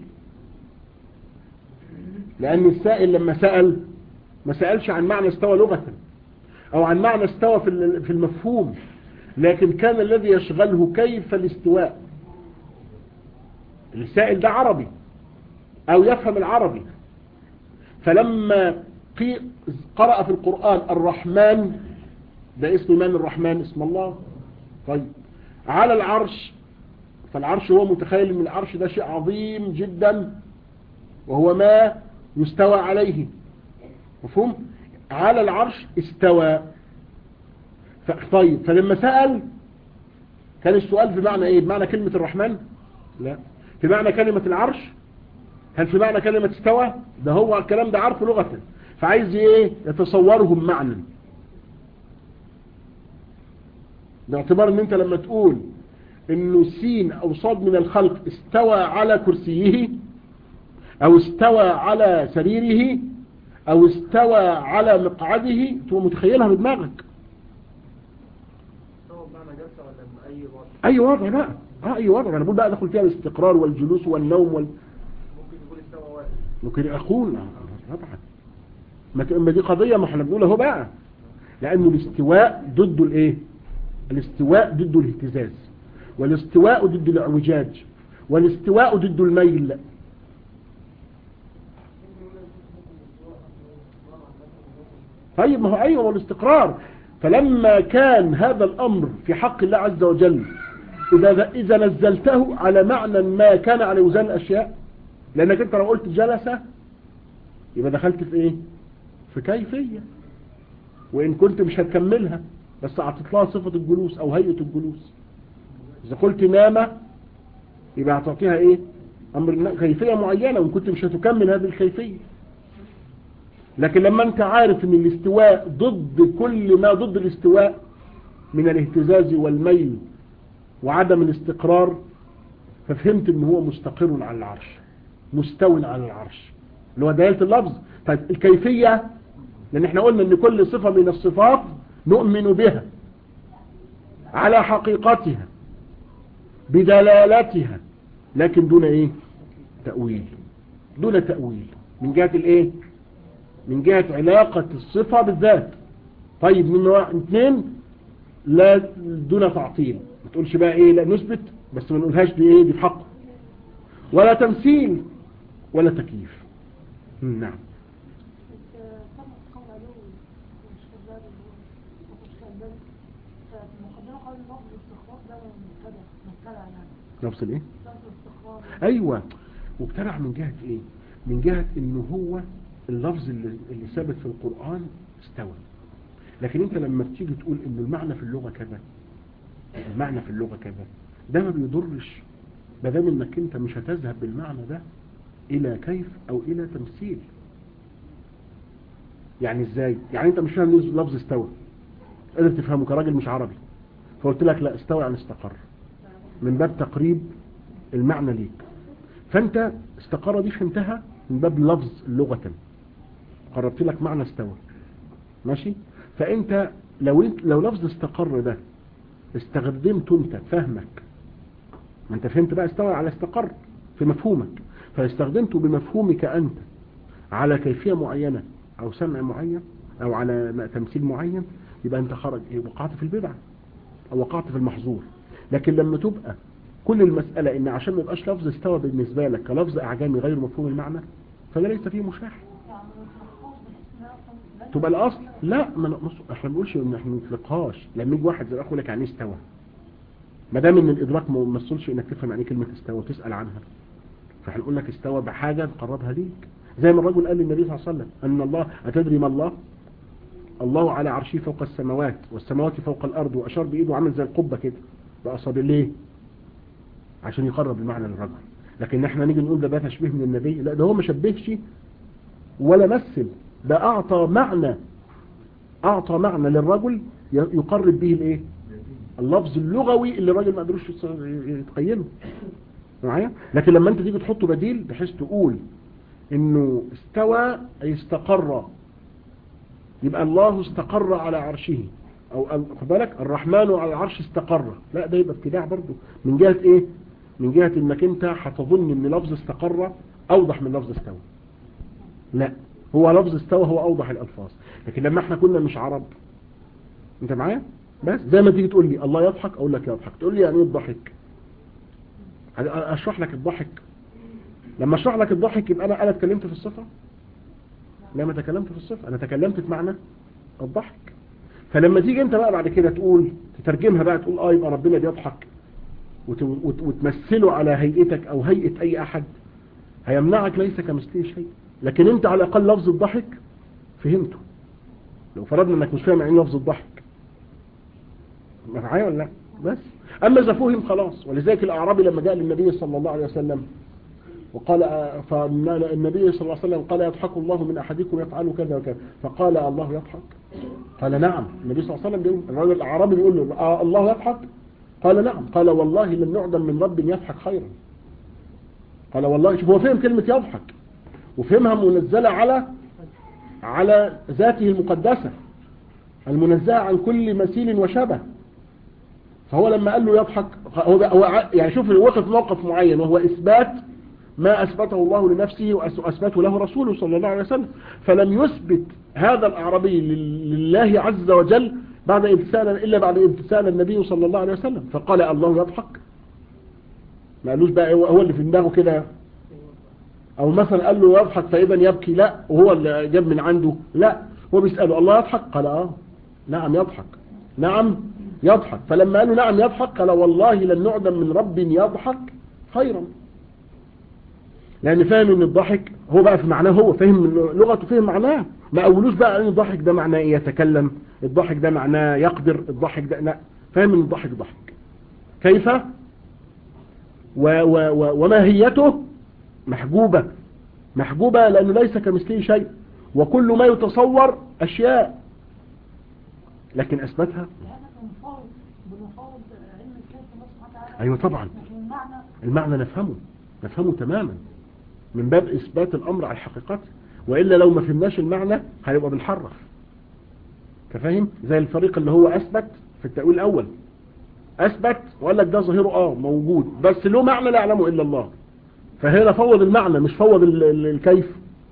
لأن السائل لما سأل ما سألش عن معنى استوى لغة أو عن معنى استوى في ال- في المفهوم لكن كان الذي يشغله كيف الاستواء السائل ده عربي أو يفهم العربي فلما قي- قرأ في القرآن الرحمن ده اسم من الرحمن اسم الله طيب على العرش فالعرش هو متخيل ان العرش ده شيء عظيم جدا وهو ما يستوى عليه مفهوم على العرش استوى ف- طيب فلما سأل كان السؤال في معنى ايه بمعنى كلمة الرحمن لا في معنى كلمة العرش هل في معنى كلمة استوى ده هو الكلام ده عارفه لغة فعايز ايه يتصورهم معنى باعتبار ان انت لما تقول انه سين او صاد من الخلق استوى على كرسيه او استوى على سريره او استوى على مقعده تبقى متخيلها بدماغك سواء بمعنى جلسة ولا بأي وضع اي وضع بقى اه اي وضع انا بقول بقى ادخل فيها الاستقرار والجلوس والنوم وال... ممكن يكون استوى واحد ممكن اقول طبعا ما ت- ما دي قضية ما احنا بنقول اهو بقى لانه الاستواء ضد الايه الاستواء ضد الاهتزاز والاستواء ضد الاعوجاج والاستواء ضد الميل طيب ما هو ايوه هو الاستقرار فلما كان هذا الامر في حق الله عز وجل اذا اذا نزلته على معنى ما كان على وزن الاشياء لانك انت لو قلت جلس يبقى دخلت في ايه في كيفية وان كنت مش هتكملها بس اعطيت لها صفة الجلوس او هيئة الجلوس اذا قلت نام يبقى هتعطيها ايه امر النا- كيفية معينة وان كنت مش هتكمل هذه الكيفية لكن لما انت عارف ان الاستواء ضد كل ما ضد الاستواء من الاهتزاز والميل وعدم الاستقرار ففهمت ان هو مستقر على العرش مستو على العرش اللي هو دلالة اللفظ طيب الكيفية لان احنا قلنا ان كل صفة من الصفات نؤمن بها على حقيقتها بدلالتها لكن دون ايه تأويل دون تأويل من جهة الايه من جهة علاقة الصفة بالذات طيب من واحد اثنين لا دون تعطيل ما تقولش بقى ايه لا نثبت بس ما نقولهاش دي ايه دي بحق ولا تمثيل ولا تكييف مم، نعم تم قول عليه مش كذاب مش كذاب فالمقدمة قال لفظ الاستخراج ده مبتدع مبتدع يعني نفس الايه لفظ الاستخراج ايوه وابتدع من جهة ايه من جهة انه هو اللفظ اللي, اللي ثابت في القرآن استوى لكن انت لما بتيجي تقول ان المعنى في اللغة كذا المعنى في اللغة كذا ده ما بيضرش ما دام انك انت مش هتذهب بالمعنى ده الى كيف او الى تمثيل يعني ازاي يعني انت مش فاهم لفظ استوى قادر تفهمه كراجل مش عربي فقلت لك لا استوى يعني استقر من باب تقريب المعنى ليك فانت استقر دي فهمتها من باب لفظ لغة قربت لك معنى استوى ماشي فانت لو انت لو لفظ استقر ده استخدمته انت فهمك ما انت فهمت بقى استوى على استقر في مفهومك فاستخدمته بمفهومك انت على كيفية معينة او سمع معين او على تمثيل معين يبقى انت خرج ايه وقعت في البدعة او وقعت في المحظور لكن لما تبقى كل المسألة ان عشان ما يبقاش لفظ استوى بالنسبة لك كلفظ اعجامي غير مفهوم المعنى فده ليس فيه مشاح يعني الخاص بحسن أصلا تبقى الاصل لا ما نقص احنا ما بنقولش ان احنا ما نطلقهاش لما يجي واحد زي اخو لك يعني إيه استوى ما دام ان الادراك ما مسؤولش انك تفهم يعني إيه كلمه استوى وتسال عنها فهنقول لك استوى بحاجه نقربها ليك زي ما الرجل قال للنبي صلى الله عليه وسلم ان الله اتدري ما الله الله على عرشه فوق السماوات والسماوات فوق الارض واشار بايده عامل زي القبه كده باصابع ليه عشان يقرب المعنى للرجل لكن احنا نيجي نقول ده ده تشبيه من النبي لا ده هو ما شبهش ولا مثل ده اعطى معنى اعطى معنى للرجل يقرب به الايه اللفظ اللغوي اللي الراجل ما قدروش يتقينه معايا لكن لما انت تيجي تحطه بديل بحيث تقول انه استوى اي استقر يبقى الله استقر على عرشه او خد بالك الرحمن على العرش استقر لا ده يبقى ابتداع برضه من جهة ايه من جهة انك انت هتظن ان لفظ استقر اوضح من لفظ استوى لا هو لفظ استوى هو اوضح الالفاظ لكن لما احنا كنا مش عرب انت معايا بس زي ما تيجي تقول لي الله يضحك اقول لك يضحك تقول لي يعني ايه الضحك اشرح لك الضحك لما اشرح لك الضحك يبقى انا انا اتكلمت في الصفه لا ما تكلمت في الصفه انا تكلمت في معنى الضحك فلما تيجي انت بقى بعد كده تقول تترجمها بقى تقول اه يبقى ربنا بيضحك وت- وت- وتمثله على هيئتك او هيئة اي احد هيمنعك ليس كمثله شيء لكن انت على الاقل لفظ الضحك فهمته لو فرضنا انك مش فاهم يعني لفظ الضحك معايا ولا لا بس اما اذا فهم خلاص ولذلك الاعرابي لما جاء للنبي صلى الله عليه وسلم وقال آه، فالنبي صلى الله عليه وسلم قال يضحك الله من احدكم يفعل كذا وكذا فقال الله يضحك قال نعم النبي صلى الله عليه وسلم بيقول الرجل الاعرابي بيقول له آه الله يضحك قال نعم قال والله لن نعدم من رب يضحك خيرا قال والله شوف هو فهم كلمة يضحك وفهمها منزلة على على ذاته المقدسة المنزهة عن كل مثيل وشبه فهو لما قال له يضحك هو هو ع- يعني شوف وقف موقف معين وهو إثبات ما أثبته الله لنفسه وأثبته له رسوله صلى الله عليه وسلم فلم يثبت هذا الأعرابي لل- لله عز وجل بعد امتثال إلا بعد امتثال النبي صلى الله عليه وسلم فقال الله يضحك ما قالوش بقى هو هو اللي في دماغه كده او مثلا قال له يضحك فاذا يبكي لا وهو اللي جاب من عنده لا هو بيسأله الله يضحك قال اه نعم يضحك نعم يضحك فلما قال له نعم يضحك قال والله لن نعدم من رب يضحك خيرا لان فاهم ان الضحك هو بقى في معناه هو فاهم إن لغته فهم معناه ما اولوش بقى ان الضحك ده معناه ايه يتكلم الضحك ده معناه يقدر الضحك ده لا فاهم ان الضحك ضحك كيف و و و وماهيته محجوبة محجوبة لأنه ليس كمثله شيء وكل ما يتصور أشياء لكن أثبتها لأنك منفرد بمفاوض علم الكيف الله سبحانه وتعالى أيوة طبعا لكن المعنى المعنى نفهمه نفهمه تماما من باب إثبات الأمر على حقيقته وإلا لو ما فهمناش المعنى هيبقى بنحرف تفهم زي الفريق اللي هو أثبت في التأويل الأول أثبت وقال لك ده ظاهره آه موجود بس له معنى لا يعلمه إلا الله فهنا فوض المعنى مش فوض ال- ال- الكيف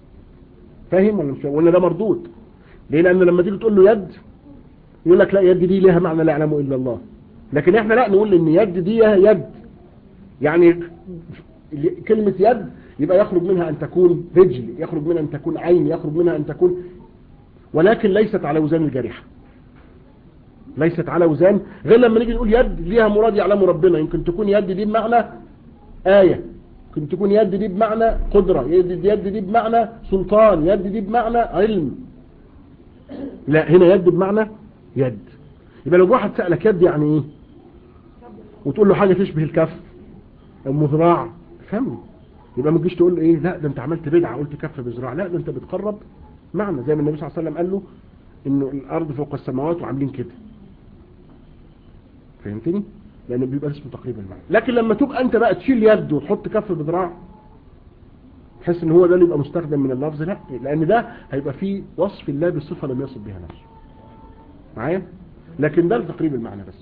فاهم ولا مش فاهم؟ ولا ده مردود ليه لأن لما تيجي تقول له يد يقول لك لا يد دي لها معنى لا يعلمه إلا الله لكن احنا لا نقول ان يد دي يد يعني كلمة يد يبقى يخرج منها أن تكون رجل يخرج منها أن تكون عين يخرج منها أن تكون ولكن ليست على وزان الجريحة ليست على وزان غير لما نيجي نقول يد ليها مراد يعلمه ربنا يمكن تكون يد دي بمعنى آية يمكن تكون يد دي بمعنى قدرة يد يد دي بمعنى سلطان يد دي بمعنى علم لا هنا يد بمعنى يد يبقى لو واحد سألك يد يعني ايه وتقول له حاجة تشبه الكف ام ذراع فهمني يبقى ما تجيش تقول ايه لا ده انت عملت بدعة قلت كف بذراع لا ده انت بتقرب معنى زي ما النبي صلى الله عليه وسلم قال له انه الارض فوق السماوات وعاملين كده فهمتني لانه بيبقى اسمه تقريبا المعنى لكن لما تبقى انت بقى تشيل يد وتحط كف بذراع تحس ان هو ده اللي يبقى مستخدم من اللفظ لا لان ده هيبقى فيه وصف الله بصفه لم يصف بها نفسه معايا لكن ده تقريب المعنى بس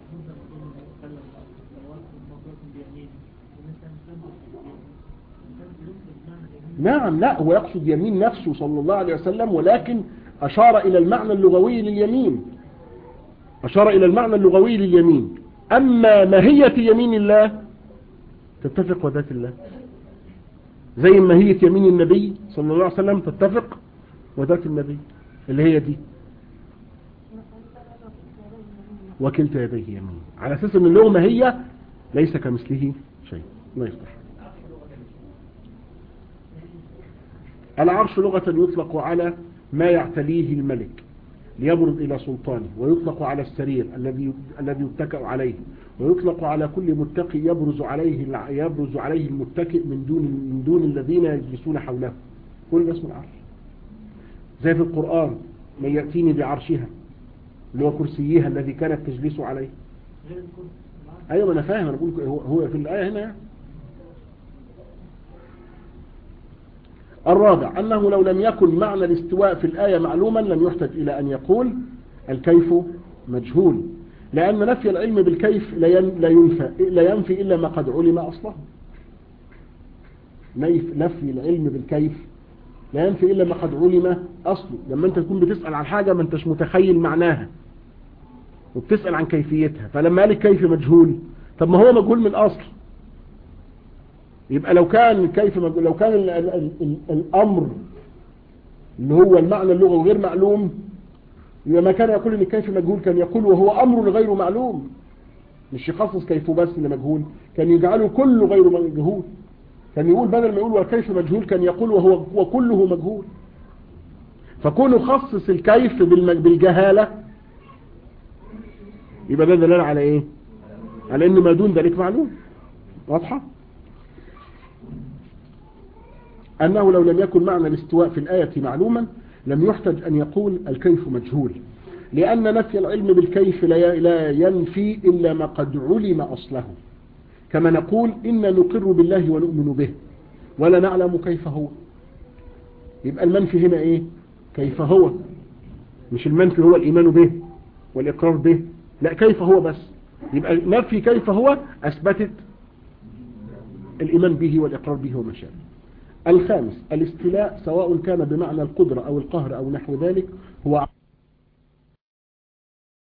نعم لا هو يقصد يمين نفسه صلى الله عليه وسلم ولكن أشار إلى المعنى اللغوي لليمين أشار إلى المعنى اللغوي لليمين أما ماهية يمين الله تتفق وذات الله زي ماهية يمين النبي صلى الله عليه وسلم تتفق وذات النبي اللي هي دي وكلتا يديه يمين على أساس أن اللغة هي ليس كمثله شيء الله يفتح العرش لغة يطلق على ما يعتليه الملك ليبرز إلى سلطانه ويطلق على السرير الذي الذي يتكأ عليه ويطلق على كل متقي يبرز عليه يبرز عليه المتكئ من دون من دون الذين يجلسون حوله كل ده اسمه العرش زي في القرآن من يأتيني بعرشها اللي هو كرسيها الذي كانت تجلس عليه ايوه انا فاهم انا بقول هو هو في الايه هنا يعني. الرابع أنه لو لم يكن معنى الاستواء في الآية معلوما لم يحتج إلى أن يقول الكيف مجهول لأن نفي العلم بالكيف لا ينفى لا ينفي إلا ما قد علم أصله نفي العلم بالكيف لا ينفي إلا ما قد علم أصله لما أنت تكون بتسأل عن حاجة ما أنتش متخيل معناها وبتسأل عن كيفيتها فلما قال الكيف مجهول طب ما هو مجهول من الأصل يبقى لو كان كيف لو كان ال ال ال الأمر اللي هو المعنى اللغوي غير معلوم يبقى ما كان يقول ان الكيف مجهول كان يقول وهو أمر غير معلوم مش يخصص كيفه بس اللي مجهول كان يجعله كله غير مجهول كان يقول بدل ما يقول والكيف مجهول كان يقول وهو وكله مجهول فكون يخصص الكيف بالجهالة يبقى ده دلالة على ايه على ان ما دون ذلك معلوم واضحة أنه لو لم يكن معنى الاستواء في الآية معلوما لم يحتج أن يقول الكيف مجهول لأن نفي العلم بالكيف لا ينفي إلا ما قد علم أصله كما نقول إن نقر بالله ونؤمن به ولا نعلم كيف هو يبقى المنفي هنا إيه كيف هو مش المنفي هو الإيمان به والإقرار به لا كيف هو بس يبقى نفي كيف هو أثبتت الإيمان به والإقرار به وما شابه الخامس الاستيلاء سواء كان بمعنى القدرة أو القهر أو نحو ذلك هو